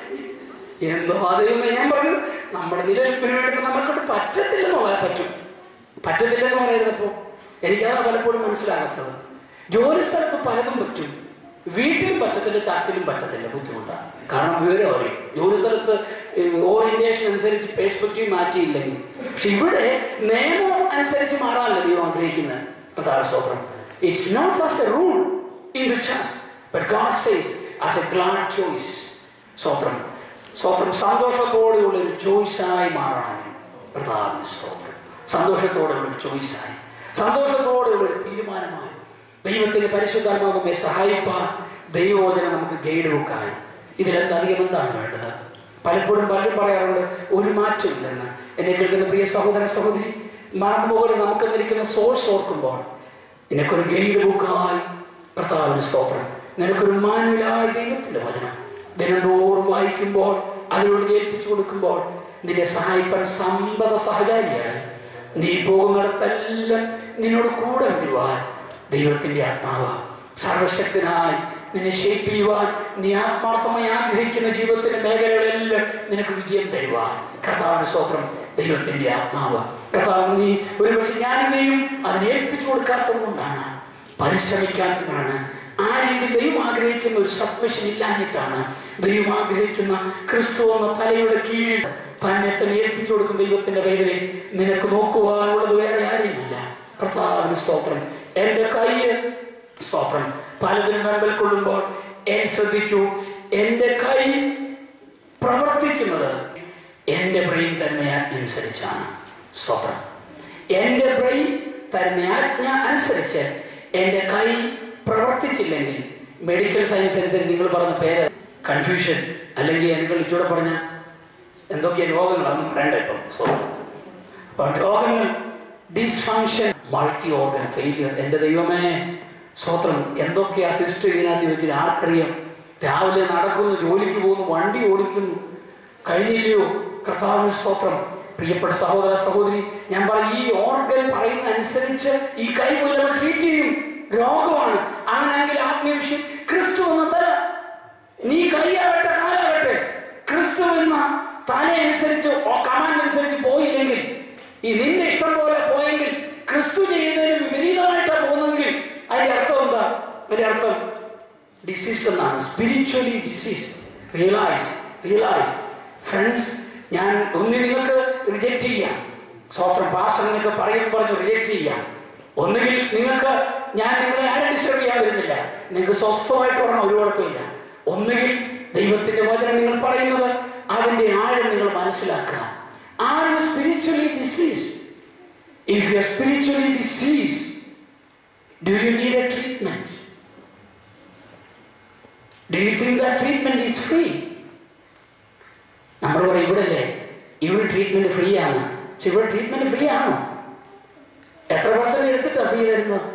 എന്തോ അതേമേ ഞാൻ പറഞ്ഞു നമ്മുടെ നിലനിൽപ്പിന് വേണ്ടി നമുക്കോട്ട് പറ്റത്തില്ലെന്ന് പറയാൻ പറ്റും പറ്റത്തില്ലെന്ന് പറയുന്നപ്പോ എനിക്കത് പലപ്പോഴും മനസ്സിലാകത്തത് ജോലി സ്ഥലത്ത് പലതും പറ്റും വീട്ടിലും പറ്റത്തില്ല ചർച്ചിലും പറ്റത്തില്ല ബുദ്ധിമുട്ടാണ് കാരണം വിവരം അറിയും ജോലി സ്ഥലത്ത് ഓറിയന്റേഷൻ അനുസരിച്ച് പേഴ്സ്പെക്റ്റീവ് മാറ്റിയില്ലെങ്കിൽ പക്ഷെ ഇവിടെ നിയമം അനുസരിച്ച് മാറാനല്ല ദൈവം ആഗ്രഹിക്കുന്നത് പ്രധാന സ്തോത്രം it's not as a rule in the church but God says as a glad choice സ്തോത്രം സ്തോത്രം സന്തോഷത്തോടെയുള്ള ഒരു ചോയ്സായി മാറണം പ്രധാന സ്തോത്രം സന്തോഷത്തോടെയുള്ള ഒരു ചോയ്സായി സന്തോഷത്തോടെയുള്ള ഒരു തീരുമാനമായി ദൈവത്തിന്റെ പരിശുദ്ധാത്മാവെ സഹായിപ്പാൻ ദൈവവചനം നമുക്ക് ഗൈഡ് ബുക്കായി ഇതിലെന്തധികം എന്താണ് വേണ്ടത് പലപ്പോഴും പലരും പറയാറുണ്ട് ഒരു മാറ്റമില്ലെന്ന് എന്നെ കേൾക്കുന്ന പ്രിയ സഹോദര സഹോദരി മറന്നുപോലെ നമുക്ക് നിൽക്കുന്ന സോഴ്സ് ഓർക്കുമ്പോൾ നിനക്കൊരു ഗൈഡ് ബുക്കായി കർത്താവിന് സ്തോത്രം നിനക്കൊരു മാനുവലായി ദൈവത്തിന്റെ വചനം ദിനംതോറും വായിക്കുമ്പോൾ അതിനോട് ഏൽപ്പിച്ചു കൊടുക്കുമ്പോൾ നിന്നെ സഹായിപ്പാൻ സമ്പത സഹചാരിയായി നീ പോകുന്നിടത്തെല്ലാം നിന്നോട് കൂടെ വരുവാൻ ദൈവത്തിന്റെ ആത്മാവ് സർവശക്തനായി നിന്നെ ഷേപ്പ് ചെയ്യുവാൻ നീ ആത്മാർത്ഥമായി ആഗ്രഹിക്കുന്ന ജീവിതത്തിന്റെ മേഖലകളിലെല്ലാം നിനക്ക് വിജയം തരുവാൻ കർത്താവിന്റെ സ്തോത്രം ദൈവത്തിന്റെ ആത്മാവ് കർത്താവ് നീ ഒരുപക്ഷെ ഞാനിനെയും അതിനെ ഏൽപ്പിച്ചു കൊടുക്കാത്തത് കൊണ്ടാണ് പരിശ്രമിക്കാത്തതാണ് ആ രീതി ദൈവം ആഗ്രഹിക്കുന്ന ഒരു സബ്മിഷൻ ഇല്ലാഞ്ഞിട്ടാണ് ദൈവം ആഗ്രഹിക്കുന്ന ക്രിസ്തു എന്ന തലയുടെ കീഴിൽ തന്നെ തന്നെ ഏൽപ്പിച്ചു കൊടുക്കുന്ന ദൈവത്തിന്റെ പേരിൽ നിനക്ക് നോക്കുവാനുള്ളത് വേറെ ആരെയുമില്ല കർത്താവിന് സ്തോത്രം എന്റെ കയ്യ് സ്തോത്രം പലതിനും മുമ്പിൽ കൊള്ളുമ്പോൾ എൻ ശ്രദ്ധിക്കൂ എന്റെ കൈ പ്രവർത്തിക്കുന്നത് എന്റെ ബ്രെയിൻ തന്നെ ആജ്ഞ അനുസരിച്ചാണ് സ്തോത്രം എന്റെ ബ്രെയിൻ തന്നെ ആജ്ഞ അനുസരിച്ച് എന്റെ കൈ പ്രവർത്തിച്ചില്ലെങ്കിൽ മെഡിക്കൽ സയൻസ് അനുസരിച്ച് നിങ്ങൾ പറഞ്ഞ പേര് കൺഫ്യൂഷൻ അല്ലെങ്കിൽ എനിക്ക് ഇച്ചൂടെ പറഞ്ഞ എന്തൊക്കെയാ രോഗങ്ങളാണെന്ന് പറയണ്ട ഇപ്പം സ്തോത്രം അപ്പൊ രോഗങ്ങൾ ഡിസ്ഫങ്ഷൻ മൾട്ടി ഓർഗൻ ഫെയിലിയർ എൻ്റെ ദൈവമേ സ്വത്രം എന്തൊക്കെയാ സിസ്റ്റർ ഇതിനകത്ത് വെച്ചിട്ട് ആർക്കറിയാം രാവിലെ നടക്കുന്നു ജോലിക്ക് പോകുന്നു വണ്ടി ഓടിക്കുന്നു കഴിഞ്ഞില്ലയോ കർത്താവിന് സ്തോത്രം പ്രിയപ്പെട്ട സഹോദര സഹോദരി ഞാൻ പറയും ഈ ഓർഗൻ പറയുന്ന അനുസരിച്ച് ഈ കൈ പോയി നമ്മൾ ട്രീറ്റ് ചെയ്യും രോഗമാണ് അങ്ങനെയെങ്കിൽ ആത്മീയ വിഷയം ക്രിസ്തു എന്ന തല നീ കൈയാവട്ടെ കാലാവട്ടെ ക്രിസ്തു എന്ന തല അനുസരിച്ച് കമാൻഡ് അനുസരിച്ച് പോയില്ലെങ്കിൽ ഈ നിന്റെ ഇഷ്ടം പോലെ പോയെങ്കിൽ ക്രിസ്തു ചെയ്യുന്നതിന് വിപരീതമായിട്ടാണ് പോകുന്നതെങ്കിൽ അതിന്റെ അർത്ഥം എന്താ അതിന്റെ അർത്ഥം ഡിസീസ് എന്നാണ് spiritually disease realise realise friends ഞാൻ ഒന്നി നിങ്ങൾക്ക് റിജക്റ്റ് ചെയ്യാം സ്വത്രം പാസ്റ്റർ നിങ്ങൾക്ക് പറയുന്നു പറഞ്ഞു റിജക്റ്റ് ചെയ്യാം ഒന്നുകിൽ നിങ്ങൾക്ക് ഞാൻ നിങ്ങളെ ആരും ഡിസ്റ്റർബ് ചെയ്യാൻ വരുന്നില്ല നിങ്ങൾക്ക് സ്വസ്ഥമായിട്ട് പറഞ്ഞ ഒരു കുഴപ്പമില്ല ഒന്നുകിൽ ദൈവത്തിന്റെ വചനം നിങ്ങൾ പറയുന്നത് അതിന്റെ ആഴം നിങ്ങൾ മനസ്സിലാക്കുക are you spiritually disease if you are spiritually disease do you need a treatment do you think that treatment is free നമ്മൾ പറയും ഇവിടെ അല്ലേ ഇവിടെ ട്രീറ്റ്മെന്റ് ഫ്രീ ആണ് പക്ഷെ ഇവിടെ ട്രീറ്റ്മെന്റ് ഫ്രീ ആണോ എത്ര പെർസെന്റ് എടുത്തിട്ടാ ഫ്രീ തരുന്നത്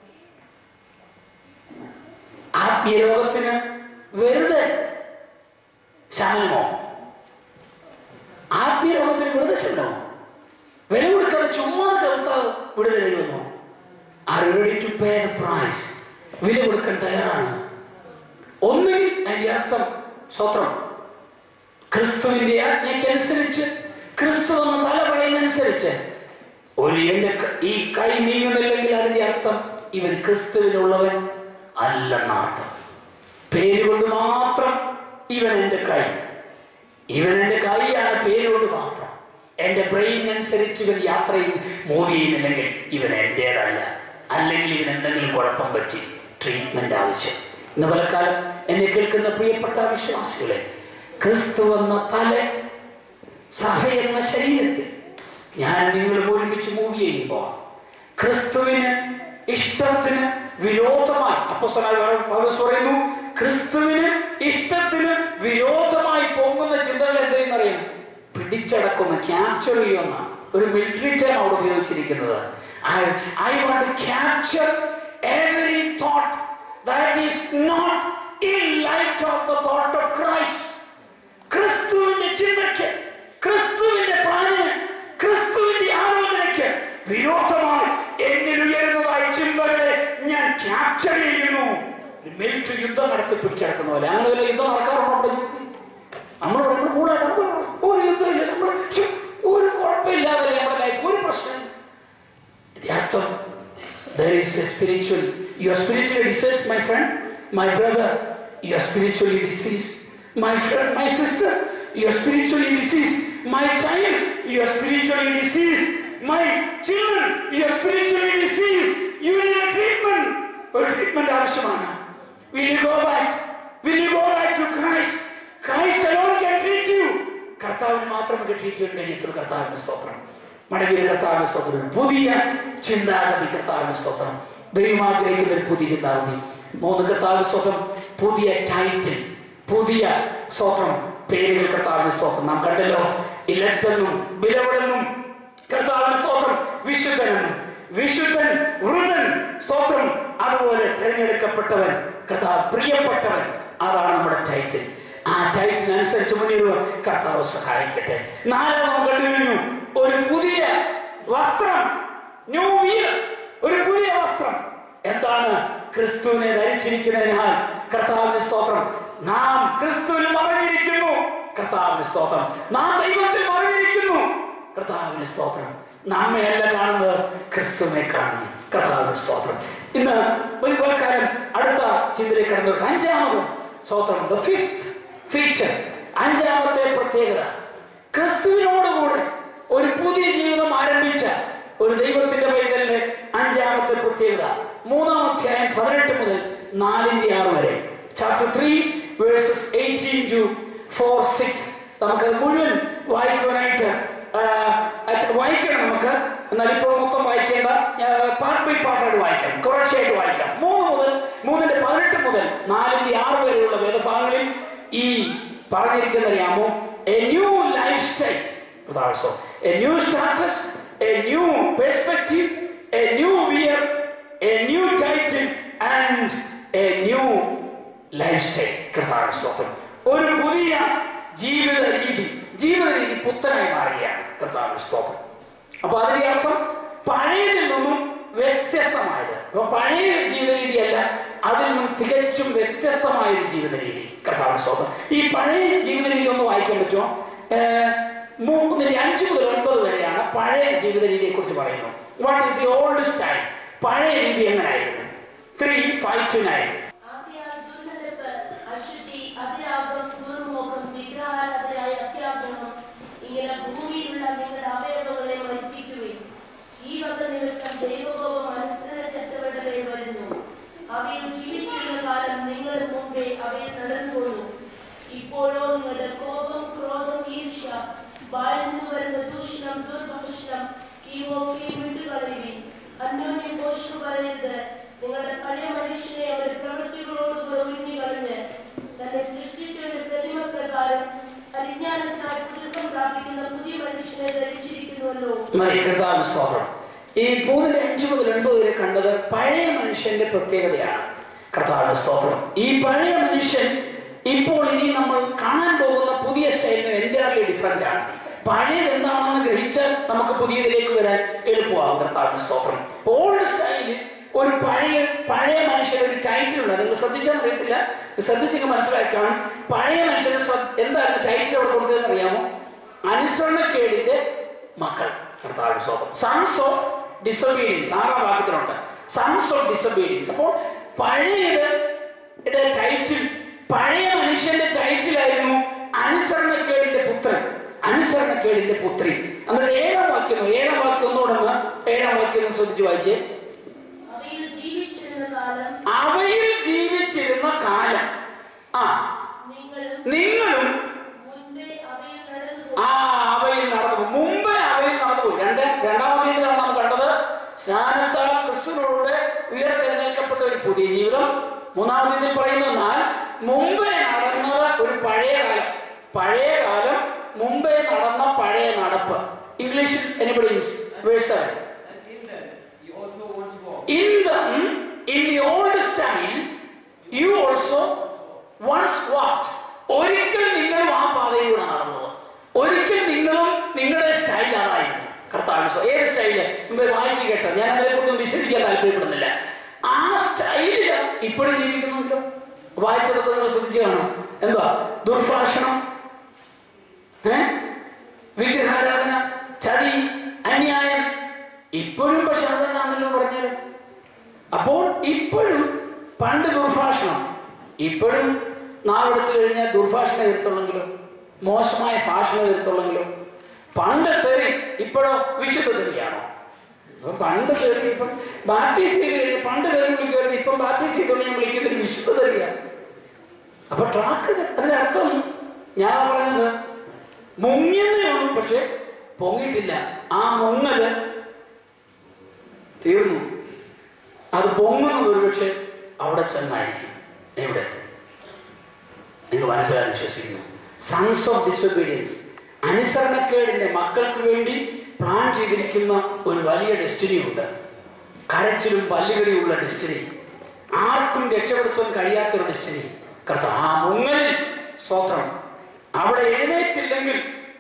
ആത്മീയ രോഗത്തിന് വെറുതെ ശമനമോ ആത്മീയ രോഗത്തിന് വെറുതെ ശമനമോ വില കൊടുക്കാതെ ചുമ്മാ കർത്താവ് വിടുതൽ തരുമെന്നോ are ready to pay the price വില കൊടുക്കാൻ തയ്യാറാണ് ഒന്നുകിൽ അതിന്റെ അർത്ഥം സ്വത്രം ക്രിസ്തുവിന്റെ ആജ്ഞയ്ക്കനുസരിച്ച് ക്രിസ്തു എന്ന തല പറയുന്നതനുസരിച്ച് ഒരു എന്റെ ക- ഈ കൈ നീങ്ങുന്നില്ലെങ്കിൽ അതിന്റെ അർത്ഥം ഇവൻ ക്രിസ്തുവിനുള്ളവൻ അല്ലെന്നർത്ഥം പേരുകൊണ്ട് മാത്രം ഇവൻ എന്റെ കൈ ഇവൻ എന്റെ കൈയാണ് പേരുകൊണ്ട് മാത്രം എന്റെ ബ്രെയിൻ അനുസരിച്ച് ഇവൻ യാത്ര ചെയ്യും മൂവ് ചെയ്യുന്നില്ലെങ്കിൽ ഇവൻ എന്റേതല്ല അല്ലെങ്കിൽ ഇവൻ എന്തെങ്കിലും കുഴപ്പം പറ്റി ട്രീറ്റ്മെന്റ് ആവശ്യം ഇന്ന് പലക്കാലം എന്നെ കേൾക്കുന്ന പ്രിയപ്പെട്ട വിശ്വാസികളെ ക്രിസ്തു എന്ന തല സഭ എന്ന ശരീരത്തിൽ ഞാൻ നിങ്ങൾ ഒരുമിച്ച് മൂവ് ചെയ്യുമ്പോൾ ക്രിസ്തുവിന് ഇഷ്ടത്തിന് വിരോധമായി അപ്പൊ പറയുന്നു ക്രിസ്തുവിന് ഇഷ്ടത്തിന് വിരോധമായി പോകുന്ന ചിന്തകൾ എന്തെന്നറിയാം പിടിച്ചടക്കുന്ന ക്യാപ്ചർ ചെയ്യുന്ന ഒരു മിലിറ്ററി ടൈം അവിടെ ഉപയോഗിച്ചിരിക്കുന്നത് I I want capture every thought that is not in light of the thought of Christ ക്രിസ്തുവിന്റെ ചിന്തയ്ക്ക് ക്രിസ്തുവിന്റെ പ്ലാനിന് ക്രിസ്തുവിന്റെ ആലോചനയ്ക്ക് വിരോധമായി എന്നിൽ ഉയരുന്നതായ ചിന്തകളെ ഞാൻ ക്യാപ്ചർ ചെയ്യുന്നു മിലിറ്ററി യുദ്ധം നടത്തി പിടിച്ചടക്കുന്ന പോലെ അങ്ങനെ വല്ല യുദ്ധം നടക്കാറുണ്ടോ നമ്മുടെ ജീവിതത്തിൽ നമ്മൾ നമ്മുടെ കൂടെ നമ്മൾ ഒരു യുദ്ധമില്ല നമ്മൾ ശ്ശെ, ഒരു കുഴപ്പമില്ലാതെ നമ്മുടെ ലൈഫ് ഒരു പ്രശ്നം ഇതിന്റെ അർത്ഥം there is a spiritual you are spiritually diseased my friend my brother you are spiritually diseased my friend my sister you are spiritually diseased my child you are spiritually diseased my children you are spiritually diseased you need a treatment ഒരു ട്രീറ്റ്മെന്റ് ആവശ്യമാണ് will you go back will you go back to Christ Christ alone can treat you കർത്താവിന് മാത്രമേ ട്രീറ്റ് ചെയ്യാൻ കഴിയത്തുള്ളൂ കർത്താവിന്റെ സ്തോത്രം മടങ്ങിയ കർത്താവിന്റെ സ്തോത്രം പുതിയ ചിന്താഗതി കർത്താവിന്റെ സ്തോത്രം ദൈവം ആഗ്രഹിക്കുന്ന ഒരു പുതിയ ചിന്താഗതി മൂന്ന് കർത്താവിന്റെ സ്തോത്രം പുതിയ ടൈറ്റിൽ പുതിയ സ്തോത്രം പേരുകൾ കർത്താവിന്റെ സ്തോത്രം നാം കണ്ടല്ലോ ഇലക്ടെന്നും വിലവടെന്നും കർത്താവിന്റെ സ്തോത്രം വിശുദ്ധനെന്നും വിശുദ്ധൻ വൃതൻ സ്തോത്രം അതുപോലെ തിരഞ്ഞെടുക്കപ്പെട്ടവൻ കർത്താവ് പ്രിയപ്പെട്ടവൻ അതാണ് നമ്മുടെ ടൈറ്റിൽ ആ ടൈറ്റിൽ അനുസരിച്ച് മുന്നേറുക കർത്താവ് സഹായിക്കട്ടെ നാളെ നാം കണ്ടു കഴിഞ്ഞു ഒരു പുതിയ വസ്ത്രം ന്യൂ ഇയർ ഒരു പുതിയ വസ്ത്രം എന്താണ് ക്രിസ്തുവിനെ ധരിച്ചിരിക്കുന്നതിനാൽ കർത്താവിന്റെ സ്തോത്രം നാം ക്രിസ്തുവിൽ മറഞ്ഞിരിക്കുന്നു കർത്താവിന്റെ സ്തോത്രം നാം ദൈവത്തിൽ മറഞ്ഞിരിക്കുന്നു കർത്താവിന്റെ സ്തോത്രം നാമെ അല്ല കാണുന്നത് ക്രിസ്തുവിനെ കാണുന്നു കർത്താവിന്റെ സ്തോത്രം ഇന്ന് ഒരു കാലം അടുത്ത ചിന്തയിലേക്ക് കടന്നു അഞ്ചാമത് സ്തോത്രം ദ ഫിഫ്ത് ഫീച്ചർ അഞ്ചാമത്തെ പ്രത്യേകത ക്രിസ്തുവിനോടുകൂടെ ഒരു പുതിയ ജീവിതം ആരംഭിച്ച ഒരു ദൈവത്തിന്റെ പൈതലിന്റെ അഞ്ചാമത്തെ പ്രത്യേകത മൂന്നാം അധ്യായം പതിനെട്ട് മുതൽ നാലിന്റെ ആറ് വരെ chapter three verses eighteen to four six നമുക്കത് മുഴുവൻ വായിക്കുവാനായിട്ട് ആ, അത് വായിക്കണം നമുക്ക് എന്നാൽ ഇപ്പോൾ മൊത്തം വായിക്കേണ്ട പാർട്ട് ബൈ പാർട്ടായിട്ട് വായിക്കാം കുറച്ചായിട്ട് വായിക്കാം മൂന്ന് മുതൽ മൂന്നിന്റെ പതിനെട്ട് മുതൽ നാലിന്റെ ആറ് വരെയുള്ള വേദഭാഗങ്ങളിൽ ഈ പറഞ്ഞിരിക്കുന്ന അറിയാമോ a new life style also a new status a new perspective a new year a new title and a new life style കർത്താവ് സ്തോത്രം ഒരു പുതിയ ജീവിത രീതി ജീവിത രീതി പുത്തനായി മാറുകയാണ് കർത്താവ് സ്തോത്രം അപ്പൊ അതിന്റെ അർത്ഥം പഴയതിൽ നിന്നും വ്യത്യസ്തമായത് അപ്പൊ പഴയ ജീവിത രീതിയല്ല അതിൽ നിന്നും തികച്ചും വ്യത്യസ്തമായ ഒരു ജീവിത രീതി കർത്താവ് സ്തോത്രം ഈ പഴയ ജീവിത രീതി ഒന്ന് വായിക്കാൻ പറ്റുമോ ഏഹ്, മൂന്നിന്റെ അഞ്ച് മുതൽ ഒൻപത് വരെയാണ് പഴയ ജീവിത രീതിയെ കുറിച്ച് പറയുന്നത് what is the old style പഴയ രീതി എങ്ങനെയായിരുന്നു ത്രീ ഫൈവ് ടു നയൻ ആകയാൽ ദുർനടപ്പ്, അശുദ്ധി, അതിരാഗം, ദുർമോഹം, വിഗ്രഹാരാധനയായ അത്യാഗ്രഹം, ഇങ്ങനെ ഭൂമിയിലുള്ള നിങ്ങളുടെ അവയവങ്ങളെ മരിപ്പിക്കുവിൻ. ഈ വക നിമിത്തം ദൈവകോപം അനുസരണക്കറ്റവരുടെ മേൽ വരുന്നു. അവയിൽ ജീവിച്ചിരുന്ന കാലം നിങ്ങൾ മുമ്പേ അവയിൽ നടന്നുകൊള്ളു. ഇപ്പോഴോ നിങ്ങളുടെ കോപം, ക്രോധം, ഈർഷ്യ, വായിൽ നിന്ന് വരുന്ന ദൂഷണം, ദുർഭാഷണം ഇവയൊക്കെയും വിട്ടുകളയുവിൻ. അന്യോന്യം പോഷണം പറയരുത് നിങ്ങളുടെ പഴയ മനുഷ്യനെ അവരുടെ പ്രവൃത്തികളോട് ഒഴിഞ്ഞു കളഞ്ഞ് തന്നെ സൃഷ്ടിച്ചവരുടെ പ്രതിമ പ്രകാരം പരിജ്ഞാനത്തിനായി പുതുക്കം പ്രാപിക്കുന്ന പുതിയ മനുഷ്യനെ ധരിച്ചിരിക്കുന്നുവല്ലോ മതി കർത്താവ് സ്തോത്രം ഈ മൂന്നിന്റെ അഞ്ച് മുതൽ ഒൻപത് വരെ കണ്ടത് പഴയ മനുഷ്യന്റെ പ്രത്യേകതയാണ് കർത്താവിന്റെ സ്തോത്രം ഈ പഴയ മനുഷ്യൻ ഇപ്പോൾ ഇനി നമ്മൾ കാണാൻ പോകുന്ന പുതിയ സ്റ്റൈലിന് എൻറ്റയർലി ഡിഫറെന്റ് ആണ് പഴയത് എന്താണെന്ന് ഗ്രഹിച്ചാൽ നമുക്ക് പുതിയതിലേക്ക് വരാൻ എളുപ്പമാകും കർത്താവിന്റെ സ്തോത്രം ഓൾഡ് സ്റ്റൈലിൽ ഒരു പഴയ പഴയ മനുഷ്യന് ഒരു ടൈറ്റിൽ ഉണ്ട് നിങ്ങൾ ശ്രദ്ധിച്ചാൽ അറിയത്തില്ല ശ്രദ്ധിച്ചെങ്കിൽ മനസ്സിലാക്കണം പഴയ മനുഷ്യന് ശ്രദ്ധ- എന്താണ് ടൈറ്റിൽ അവിടെ കൊടുത്തതെന്ന് അറിയാമോ അനുസരണക്കേടിന്റെ മക്കൾ കർത്താവിന്റെ സ്വന്തം സൺസ് ഓഫ് ഡിസൊബീഡിയൻസ് ആറാം വാക്യത്തിലുണ്ട് സൺസ് ഓഫ് ഡിസൊബീഡിയൻസ് അപ്പോൾ പഴയത് ടൈറ്റിൽ പഴയ മനുഷ്യന്റെ ടൈറ്റിലായിരുന്നു അനുസരണക്കേടിന്റെ പുത്രൻ അനുസരണക്കേട് അനുസരണക്കേടിന്റെ പുത്രി എന്നിട്ട് ഏഴാം വാക്യം ഏഴാം വാക്യം ഒന്നുകൂടെ ഒന്ന് ഏഴാം വാക്യം ഒന്ന് ശ്രദ്ധിച്ചു വായിച്ചേ അവയിൽ ജീവിച്ചിരുന്ന കാലം അവയിൽ ജീവിച്ചിരുന്ന കാലം ആ നിങ്ങളും നിങ്ങളും മുൻപേ അവയിൽ നടന്നു ആ അവയിൽ നടന്നു മുമ്പേ അവയിൽ നടന്നുപോയി രണ്ട് രണ്ടാമത്തേതിലാണ് നാം കണ്ടത് സ്നാനത്താൽ ക്രിസ്തുവിനോട് ഉയർത്തെഴുന്നേൽക്കപ്പെട്ട ഒരു പുതിയ ജീവിതം മൂന്നാമത്തേതിൽ പറയുന്നു എന്നാൽ മുമ്പേ നടന്നത് ഒരു പഴയ കാലം പഴയ കാലം മുമ്പേ നടന്ന പഴയ നടപ്പ് ഇംഗ്ലീഷിൽ anybody verse And in them you also once walked, In them, in the old style, you also once walked. ഒരിക്കൽ നിങ്ങളും ആ പാതയിലൂടെ നടന്നത് ഒരിക്കൽ നിങ്ങളും നിങ്ങളുടെ സ്റ്റൈൽ അതായിരുന്നു കർത്താവ് സ്വ- ഏത് സ്റ്റൈല് മുമ്പേ വായിച്ചു കേട്ടോ ഞാൻ അതിനെക്കുറിച്ച് വിശദിക്കാൻ താല്പര്യപ്പെടുന്നില്ല ആ സ്റ്റൈലില് ഇപ്പോഴും ജീവിക്കുന്നുണ്ടല്ലോ വായിച്ചതൊക്കെ നിങ്ങൾ ശ്രദ്ധിച്ചു കാണും എന്താ ദുർഭാഷണം ഏ? വിഗ്രഹാരാധന ചതി അന്യായം ഇപ്പോഴും പക്ഷെ അതെന്നാണല്ലോ പറഞ്ഞത് അപ്പോൾ ഇപ്പോഴും പണ്ട് ദുർഭാഷണം ഇപ്പോഴും നാളെടുത്തു കഴിഞ്ഞാൽ ദുർഭാഷണ വരത്തുള്ളെങ്കിലോ മോശമായ ഭാഷണ വരത്തുള്ളെങ്കിലോ പണ്ട് തെറി ഇപ്പോഴോ വിശുദ്ധ തെറിയാണോ അപ്പൊ പണ്ട് തെറി ഇപ്പം ബാപ്റ്റീസ് ചെയ്ത് കഴിഞ്ഞ് പണ്ട് തെറി വിളിക്കുമായിരുന്നു ഇപ്പം ബാപ്റ്റീസ് ചെയ്തുകൊണ്ട് ഞാൻ വിളിക്കുന്നത് വിശുദ്ധ തെറിയാണ് അപ്പൊ ട്രാക്ക് അതിന്റെ അർത്ഥം ഞാൻ പറഞ്ഞത് മുങ്ങിയതേ ഉള്ളൂ പക്ഷെ പൊങ്ങിയിട്ടില്ല ആ മുങ്ങല് തീർന്നു അത് പൊങ്ങുന്നത് ഒരുപക്ഷെ അവിടെ ചെന്നായിരിക്കും എവിടെ നിങ്ങൾ മനസ്സിലാക്കാൻ വിശ്വസിക്കുന്നു സൺസ് ഓഫ് ഡിസൊബീഡിയൻസ് അനുസരണക്കേടിന്റെ മക്കൾക്ക് വേണ്ടി പ്ലാൻ ചെയ്തിരിക്കുന്ന ഒരു വലിയ ഡെസ്റ്റിനി ഉണ്ട് കരച്ചിലും പല്ലുകടിയുള്ള ഡെസ്റ്റിനി ആർക്കും രക്ഷപ്പെടുത്താൻ കഴിയാത്തൊരു ഡെസ്റ്റിനി കർത്ത ആ മുങ്ങലിൽ സ്വത്രം അവിടെ എഴുന്നേറ്റില്ലെങ്കിൽ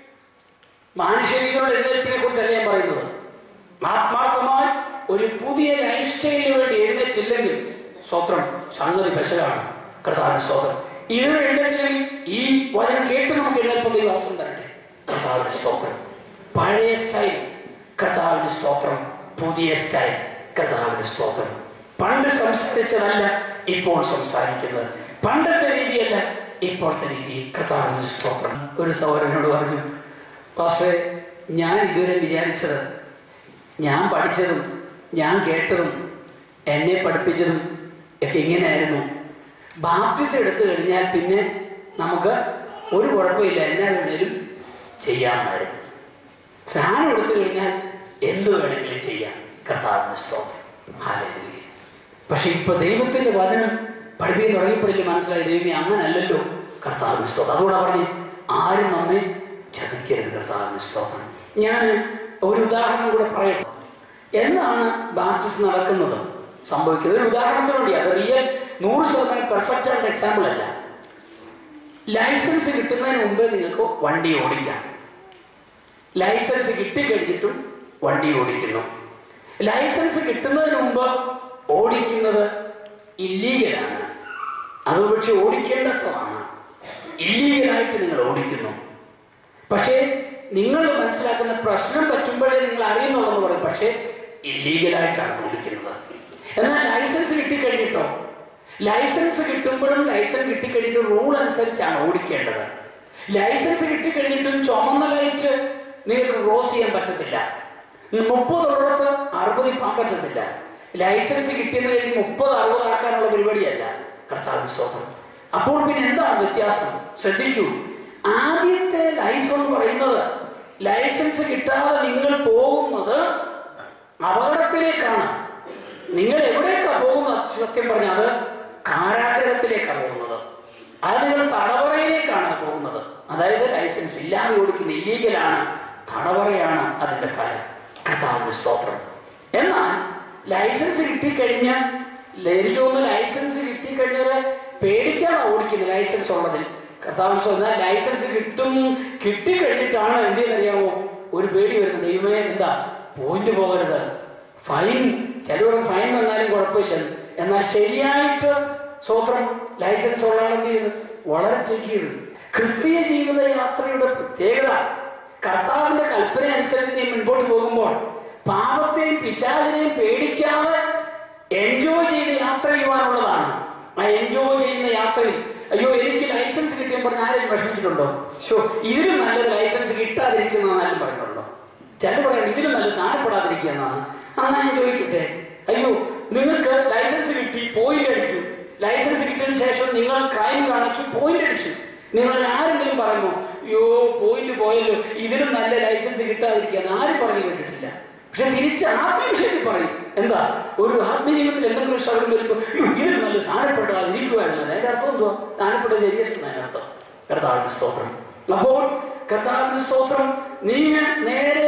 മാനുഷികരുടെ എഴുന്നേൽപ്പിനെ കുറിച്ചല്ല ഞാൻ പറയുന്നത് ആത്മാർത്ഥമായി ഒരു പുതിയ ലൈഫ് സ്റ്റൈലിന് വേണ്ടി എഴുന്നേറ്റില്ലെങ്കിൽ സ്വത്രം സംഗതി പെശലാണ് കർത്താവിന് സ്വത്രം ഇതിന് എഴുന്നേറ്റില്ലെങ്കിൽ ഈ വചനം കേട്ട് നമുക്ക് എഴുന്നേൽപ്പം ദൈവം അവസരം തരട്ടെ കർത്താവിന്റെ സ്തോത്രം പഴയ സ്റ്റൈൽ കർത്താവിന്റെ സ്തോത്രം പുതിയ സ്റ്റൈൽ കർത്താവിന്റെ സ്തോത്രം പണ്ട് സംസാരിച്ചതല്ല ഇപ്പോൾ സംസാരിക്കുന്നത് പണ്ടത്തെ രീതിയല്ല ഇപ്പോഴത്തെ രീതി കർത്താവിന്റെ സ്തോത്രം ഒരു സൗരനോട് പറഞ്ഞു പക്ഷേ ഞാൻ ഇതുവരെ വിചാരിച്ചത് ഞാൻ പഠിച്ചതും ഞാൻ കേട്ടതും എന്നെ പഠിപ്പിച്ചതും ഒക്കെ ഇങ്ങനെയായിരുന്നു ബാപ്റ്റിസം എടുത്തു കഴിഞ്ഞാൽ പിന്നെ നമുക്ക് ഒരു കുഴപ്പമില്ല എന്നാ വേണേലും ചെയ്യാമായിരുന്നു സ്നാനം എടുത്തു കഴിഞ്ഞാൽ എന്ത് വേണമെങ്കിലും ചെയ്യാം കർത്താവിന്റെ സ്തോത്രം ഹാലേലൂയ പക്ഷെ ഇപ്പൊ ദൈവത്തിന്റെ വചനം പഠിപ്പിക്കാൻ തുടങ്ങിയപ്പോഴല്ലേ മനസ്സിലായി ദൈവമേ അങ്ങനല്ലല്ലോ കർത്താവിന് സ്തോത്രം അതുകൂടെ പറഞ്ഞ് ആരും നമ്മെ ചതിക്കരുത് കർത്താവിന് സ്തോത്രം ഞാൻ ഒരു ഉദാഹരണം കൂടെ പറയട്ടെ എന്നാണ് ബാപ്റ്റിസ്റ്റ് നടക്കുന്നത് സംഭവിക്കുന്നത് ഒരു ഉദാഹരണത്തിന് വേണ്ടി അത് റിയൽ നൂറ് ശതമാനം പെർഫെക്റ്റ് ആയിട്ട് എക്സാമ്പിൾ അല്ല ലൈസൻസ് കിട്ടുന്നതിന് മുമ്പേ നിങ്ങൾക്ക് വണ്ടി ഓടിക്കാം ലൈസൻസ് കിട്ടിക്കഴിഞ്ഞിട്ടും വണ്ടി ഓടിക്കുന്നു ലൈസൻസ് കിട്ടുന്നതിന് മുമ്പ് ഓടിക്കുന്നത് ഇല്ലീഗലാണ് അത് പക്ഷെ ഓടിക്കേണ്ടതാണ് ഇല്ലീഗലായിട്ട് നിങ്ങൾ ഓടിക്കുന്നു പക്ഷേ നിങ്ങൾ മനസ്സിലാക്കുന്ന പ്രശ്നം പറ്റുമ്പോഴേ നിങ്ങൾ അറിയുന്നുള്ളെന്ന് പറയും പക്ഷേ ഇല്ലീഗലായിട്ടാണ് ഓടിക്കുന്നത് എന്നാൽ ലൈസൻസ് കിട്ടിക്കഴിഞ്ഞിട്ടോ ലൈസൻസ് കിട്ടുമ്പോഴും ലൈസൻസ് കിട്ടിക്കഴിഞ്ഞിട്ട് റൂൾ അനുസരിച്ചാണ് ഓടിക്കേണ്ടത് ലൈസൻസ് കിട്ടിക്കഴിഞ്ഞിട്ടും ചുമന്ന ലൈറ്റ് നിങ്ങൾക്ക് ക്രോസ് ചെയ്യാൻ പറ്റത്തില്ല മുപ്പതുള്ളിടത്ത് അറുപതിൽ പോകാൻ പറ്റത്തില്ല ലൈസൻസ് കിട്ടിയതിന് കഴിഞ്ഞ് മുപ്പത് അറുപതാക്കാനുള്ള പരിപാടിയല്ല കർത്താവ് സ്തോത്രം അപ്പോൾ പിന്നെ എന്താണ് വ്യത്യാസം ശ്രദ്ധിക്കൂ ആദ്യത്തെ ലൈഫ് എന്ന് പറയുന്നത് ലൈസൻസ് കിട്ടാതെ നിങ്ങൾ പോകുന്നത് അപകടത്തിലേക്കാണ് നിങ്ങൾ എവിടേക്കാ പോകുന്നത് സത്യം പറഞ്ഞാൽ അത് കാരാഗ്രഹത്തിലേക്കാണ് പോകുന്നത് അത് നിങ്ങൾ തടവറയിലേക്കാണ് പോകുന്നത് അതായത് ലൈസൻസ് ഇല്ലാതെ ഓടിക്കുന്ന ഇല്ലീഗലാണ് തടവറയാണ് അതിന്റെ ഫലം കർത്താവിന്റെ സ്തോത്രം എന്നാൽ ലൈസൻസ് കിട്ടിക്കഴിഞ്ഞ എനിക്ക് തോന്നുന്നു ലൈസൻസ് കിട്ടിക്കഴിഞ്ഞവരെ പേടിക്കാതെ ഓടിക്കുന്നത് ലൈസൻസ് ഉള്ളതിൽ കർത്താവ് സ്തോത്രം. എന്നാൽ ലൈസൻസ് കിട്ടും കിട്ടിക്കഴിഞ്ഞിട്ടാണ് എന്ത് ചെയ്യുന്നറിയാമോ ഒരു പേടി വരുന്നത് ദൈവമേ എന്താ പോയിന്റ് പോകരുത് ഫൈൻ ചിലവരും ഫൈൻ വന്നാലും കുഴപ്പമില്ലെന്ന് എന്നാൽ ശരിയായിട്ട് സ്വത്രം ലൈസൻസ് ഉള്ള ആൾ എന്ത് ചെയ്യുന്നു വളരെ ടേക്ക് ചെയ്തു ക്രിസ്തീയ ജീവിത യാത്രയുടെ പ്രത്യേകത കർത്താവിന്റെ കൽപ്പന അനുസരിച്ച് നീ മുൻപോട്ട് പോകുമ്പോൾ പാപത്തെയും പിശാചിനെയും പേടിക്കാതെ എൻജോയ് ചെയ്ത് യാത്ര ചെയ്യുവാനുള്ളതാണ് ആ എൻജോയ് ചെയ്യുന്ന യാത്രയിൽ അയ്യോ എനിക്ക് ലൈസൻസ് കിട്ടിയാൽ പറഞ്ഞ ആരെയും വിഷമിച്ചിട്ടുണ്ടോ ഷോ ഇതിലും നല്ലത് ലൈസൻസ് കിട്ടാതിരിക്കുന്നതെന്ന് ആരും പറഞ്ഞിട്ടുണ്ടോ ചില പറയണം ഇതിലും നല്ല സാധനപ്പെടാതിരിക്കുക എന്നാണ് അന്നാ ഞാൻ ചോദിക്കട്ടെ അയ്യോ നിങ്ങൾക്ക് ലൈസൻസ് കിട്ടി പോയിന്റ് അടിച്ചു ലൈസൻസ് കിട്ടിയതിന് ശേഷം നിങ്ങൾ ക്രൈം കാണിച്ചു പോയിന്റ് അടിച്ചു നിങ്ങൾ ആരെങ്കിലും പറയുമോ അയ്യോ പോയിന്റ് പോയല്ലോ ഇതിലും നല്ല ലൈസൻസ് കിട്ടാതിരിക്കുക ആരും പറഞ്ഞു കേട്ടിട്ടില്ല പക്ഷെ തിരിച്ച് ആത്മീയവിഷയത്തിൽ പറയും എന്താ ഒരു ആത്മീയജീവിതത്തിൽ എന്തെങ്കിലും ശബ്ദം വരുമ്പോൾ "അയ്യോ, ഇതിൽ നല്ല സ്ഥാനപ്പെടാതിരിക്കുവായിരുന്നു അതിന്റെ അർത്ഥം എന്തുവാ സ്ഥാനപ്പെട്ട ശരിയായിരുന്നു അതിനർത്ഥം കർത്താവിന്റെ സ്തോത്രം അപ്പോൾ കർത്താവിന്റെ സ്തോത്രം നീ നേരെ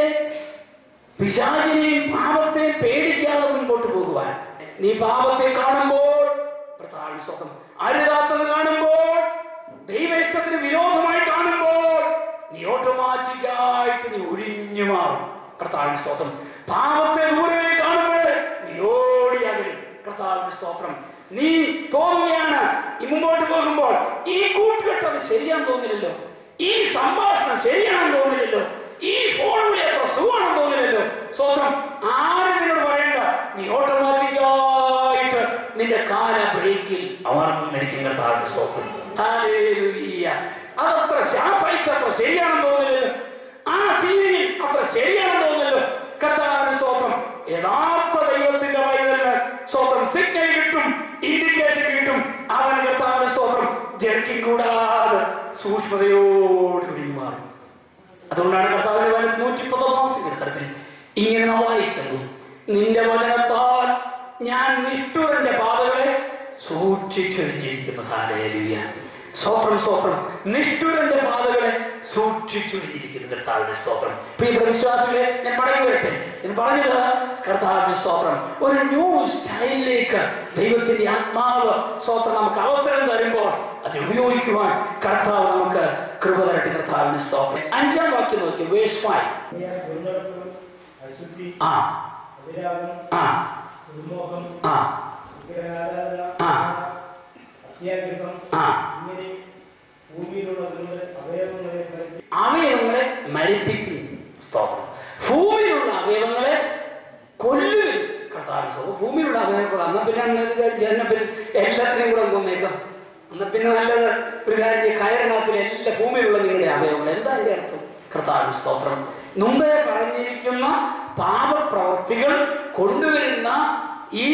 പിശാചിനെയും പാപത്തെയും പേടിക്കാതെ മുൻപോട്ട് പോകുവാൻ നീ പാപത്തെ കാണുമ്പോൾ കർത്താവിന്റെ സ്തോത്രം അരുതാത്തത് കാണുമ്പോൾ ദൈവ ഇഷ്ടത്തിന് വിരോധമായി കാണുമ്പോൾ നീ ഓട്ടോമാറ്റിക്കായിട്ട് നീ ഒഴിഞ്ഞു മാറും കർത്താവിന്റെ സ്തോത്രം പാപത്തെ ദൂരെ കാണുമ്പോൾ നീ ഓടിയകലും കർത്താവിന്റെ സ്തോത്രം നീ തോന്നുകയാണ് ഈ മുമ്പോട്ട് പോകുമ്പോൾ ഈ കൂട്ടുകെട്ട് അത് ശരിയാന്ന് തോന്നില്ലല്ലോ ഈ സംഭാഷണം ശരിയാണെന്ന് തോന്നില്ലല്ലോ ഈ ഫോൺ വിളി അത്ര സുഖമാണെന്ന് തോന്നില്ലല്ലോ സ്വന്തം ആരും നിന്നോട് പറയണ്ട നീ ഓട്ടോമാറ്റിക്കായിട്ട് നിന്റെ കാല ബ്രേക്കിൽ അമർന്നിരിക്കും കർത്താവിന്റെ സ്തോത്രം ഹല്ലേലൂയ. അതത്ര ശ്വാസമായിട്ട് അത്ര ശരിയാണെന്ന് തോന്നില്ലല്ലോ ആ സീനിൽ അത്ര ശരിയാണെന്ന് തോന്നില്ലല്ലോ കർത്താവിന്റെ സ്തോത്രം യഥാർത്ഥ ദൈവത്തിന്റെ വൈതലിന് സ്തോത്രം സിഗ്നൽ കിട്ടും ഇൻഡിക്കേഷൻ കിട്ടും അവൻ കർത്താവിന്റെ സ്തോത്രം ജർക്കിൻ കൂടാതെ സൂക്ഷ്മതയോടുകൂടി മാറും അതുകൊണ്ടാണ് കർത്താവിന്റെ വചനം നൂറ്റി പത്തൊമ്പതാം സങ്കീർത്തനത്തിൽ ഇങ്ങനെ നാം വായിക്കുന്നു നിന്റെ വചനത്താൽ ഞാൻ നിഷ്ഠുരന്റെ പാതകളെ സൂക്ഷിച്ചൊഴിഞ്ഞിരിക്കുന്നു ഹാലേലുയ സ്തോത്രം സ്തോത്രം നിഷ്ഠുരന്റെ പാതകളെ സൂക്ഷിച്ചൊഴിഞ്ഞിരിക്കുന്നു കർത്താവിന്റെ സ്തോത്രം പ്രിയപ്പെട്ട വിശ്വാസികളെ ഞാൻ പറഞ്ഞു വരട്ടെ ഞാൻ പറഞ്ഞത് കർത്താവിന്റെ സ്തോത്രം ഒരു ന്യൂ സ്റ്റൈലിലേക്ക് ദൈവത്തിന്റെ ആത്മാവ് സ്തോത്രം നമുക്ക് അവസരം തരുമ്പോൾ അത് ഉപയോഗിക്കുവാൻ കർത്താവ് നമുക്ക് കൃപ തരട്ടെ കർത്താവിന്റെ സ്തോത്രം അഞ്ചാം വാക്യം നോക്കി വേഴ്സ് ഫൈവ് ദുർനടപ്പ്, അശുദ്ധി ആ അഭിരാഗം ആ ദുർമോഹം ആ വിഗ്രഹാരാധന ആ. അത്യാഗ്രഹം ആ ഇങ്ങനെ ഭൂമിയിലുള്ള നിങ്ങളുടെ അവയവങ്ങളെ പരിധി അവയവങ്ങളെ മരിപ്പിക്കും സ്തോത്രം ഭൂമിയിലുള്ള അവയവങ്ങളെ കൊല്ലുവിൻ കർത്താവ് സ്തോത്രം ഭൂമിയിലുള്ള അവയവങ്ങൾ അന്ന പിന്നെ അങ്ങ് ജന പിന്നെ എല്ലാത്തിനെയും കൂടെ കൊന്നേക്കാം അന്ന പിന്നെ നല്ലത് ഒരു കാര്യം ചെയ്യ്, കയറിനകത്തിൽ എല്ലാ ഭൂമിയിലുള്ള നിങ്ങളുടെ അവയവങ്ങൾ എന്താ അതിന്റെ അർത്ഥം കർത്താവ് സ്തോത്രം മുമ്പേ പറഞ്ഞിരിക്കുന്ന പാപപ്രവർത്തികൾ കൊണ്ടുവരുന്ന ഈ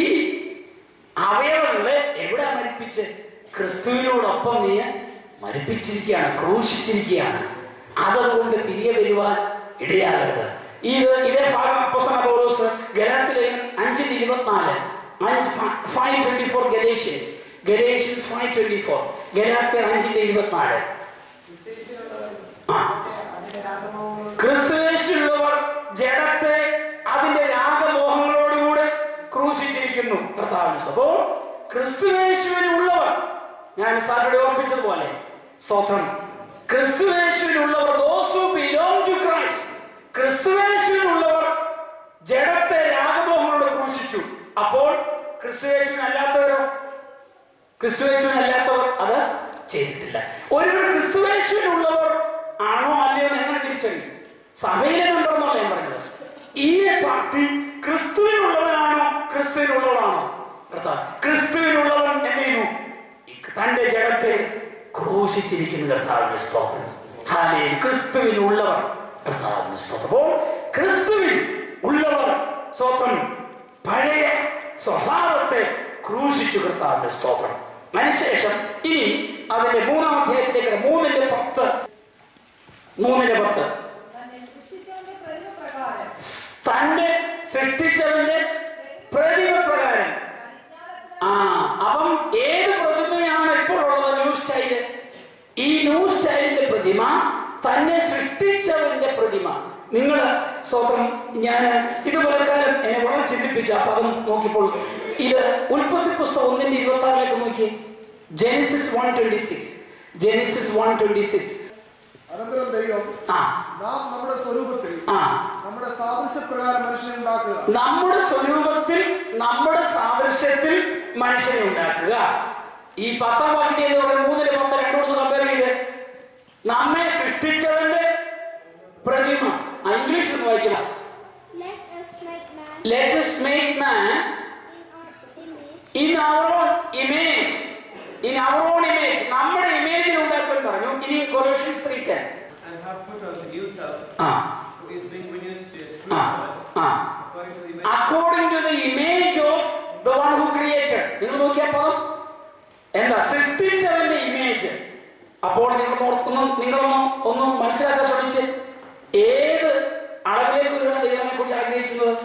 അവയവങ്ങളെ എവിടെ മരിപ്പിച്ച് ക്രിസ്തുവിനോടൊപ്പം നീ മരിപ്പിച്ചിരിക്കുകയാണ് ക്രൂശിച്ചിരിക്കുകയാണ് അതുകൊണ്ട് തിരികെ വരുവാൻ ഇടയാകരുത് ഇത് ഇതേ ഭാഗം അപ്പോസ്തലൻ പൗലോസ് ഗലാത്യലേഖനം അഞ്ചിന്റെ ഇരുപത്തിനാല് five twenty four Galatians Galatians five twenty four ഗലാത്യർ അഞ്ചിന്റെ ഇരുപത്തിനാല് ആ ക്രിസ്തുവേശുള്ളവർ ജഡത്തെ അതിന്റെ രാഗമോഹങ്ങളോടുകൂടെ ക്രൂശിച്ചിരിക്കുന്നു കർത്താവിന് അപ്പോ ക്രിസ്തുവേശുവിനുള്ളവർ ഞാൻ സാറ്റർഡേ ഓർപ്പിച്ചതുപോലെ സ്തോത്രം ക്രിസ്തുവേശുവിനുള്ളവർ those who belong to Christ ക്രിസ്തുവേശുവിനുള്ളവർ ജഡത്തെ രാഗമോഹങ്ങളോട് ക്രൂശിച്ചു അപ്പോൾ ക്രിസ്തുവേശുവിനല്ലാത്തവരോ ക്രിസ്തുവേശുവിനല്ലാത്തവർ അത് ചെയ്തിട്ടില്ല ഒരു ക്രിസ്തുവേശുവിനുള്ളവർ ആണോ അല്ലയോ എന്ന് എങ്ങനെ തിരിച്ചറിയും സഭയിലെ മെമ്പറെന്നല്ല ഞാൻ പറഞ്ഞത് ഈ പാർട്ടി ക്രിസ്തുവിനുള്ളവനാണോ ക്രിസ്തുവിനുള്ളവനാണോ കർത്താവ് ക്രിസ്തുവിനുള്ളവൻ എന്ത് ചെയ്യുന്നു തന്റെ ജഡത്തെ ക്രൂശിച്ചിരിക്കുന്ന കർത്താവിന്റെ സ്തോത്രം ഹാലേ ക്രിസ്തുവിനുള്ളവർ കർത്താവിന്റെ സ്തോത്രം അപ്പോൾ ക്രിസ്തുവിൽ ഉള്ളവർ സ്തോത്രം പഴയ സ്വഭാവത്തെ ക്രൂശിച്ചു കർത്താവിന്റെ സ്തോത്രം അതിനുശേഷം ഇനി അതിന്റെ മൂന്നാം അധ്യായത്തിലേക്ക് മൂന്നിന്റെ പത്ത് മൂന്നിന്റെ പത്ത് തന്നെ സൃഷ്ടിച്ചവന്റെ പ്രതിമപ്രകാരം തന്റെ സൃഷ്ടിച്ചവന്റെ പ്രതിമ പ്രകാരം ആ അപ്പം ഏത് പ്രതിമയാണ് ഇപ്പോൾ ഉള്ളത് ന്യൂ സ്റ്റൈല് ഈ ന്യൂ സ്റ്റൈലിന്റെ പ്രതിമ തന്നെ സൃഷ്ടിച്ചവന്റെ പ്രതിമ നിങ്ങൾ സ്വന്തം ഞാൻ ഇതുപോലെ കാലം എന്നെ വളരെ ചിന്തിപ്പിച്ച ആ പദം നോക്കിയപ്പോൾ ഇത് ഉൽപ്പത്തി പുസ്തകം ഒന്നിന്റെ ഇരുപത്തി ആറിലേക്ക് നോക്കി Genesis one twenty six Genesis one twenty six അനന്തരം ദൈവം ആ നാം നമ്മുടെ സ്വരൂപത്തിൽ ആ നമ്മുടെ സാദൃശ്യപ്രകാരം മനുഷ്യനെ ഉണ്ടാക്കുക നമ്മുടെ സ്വരൂപത്തിൽ നമ്മുടെ സാദൃശ്യത്തിൽ മനുഷ്യനെ ഉണ്ടാക്കുക ഈ പത്താം വാക്യം എന്ന് പറയുന്നത് മൂന്നില് പത്ത് രണ്ടോടത്ത് കമ്പയർ ചെയ്ത് നമ്മെ സൃഷ്ടിച്ചവന്റെ പ്രതിമ ആ, ഇംഗ്ലീഷ് ഒന്ന് വായിക്കണം Let us make man let us make man in our image. In our own image in our own image നമ്മുടെ ഇമേജിൽ ഉണ്ടാക്കണ്ട taken. and have put on the new self, ആ who is being renewed to a ആ true knowledge, ആ according to the image according to the image of the one who created നിങ്ങൾ നോക്കിയപ്പോ എന്താ സൃഷ്ടിച്ചവന്റെ ഇമേജ് അപ്പോൾ നിങ്ങൾ ഒന്ന് നിങ്ങളൊന്ന് ഒന്ന് മനസ്സിലാക്കാൻ ശ്രമിച്ച് ഏത് അളവിലേക്ക് വരുവാണ് ദൈവനെ കുറിച്ച് ആഗ്രഹിക്കുന്നത്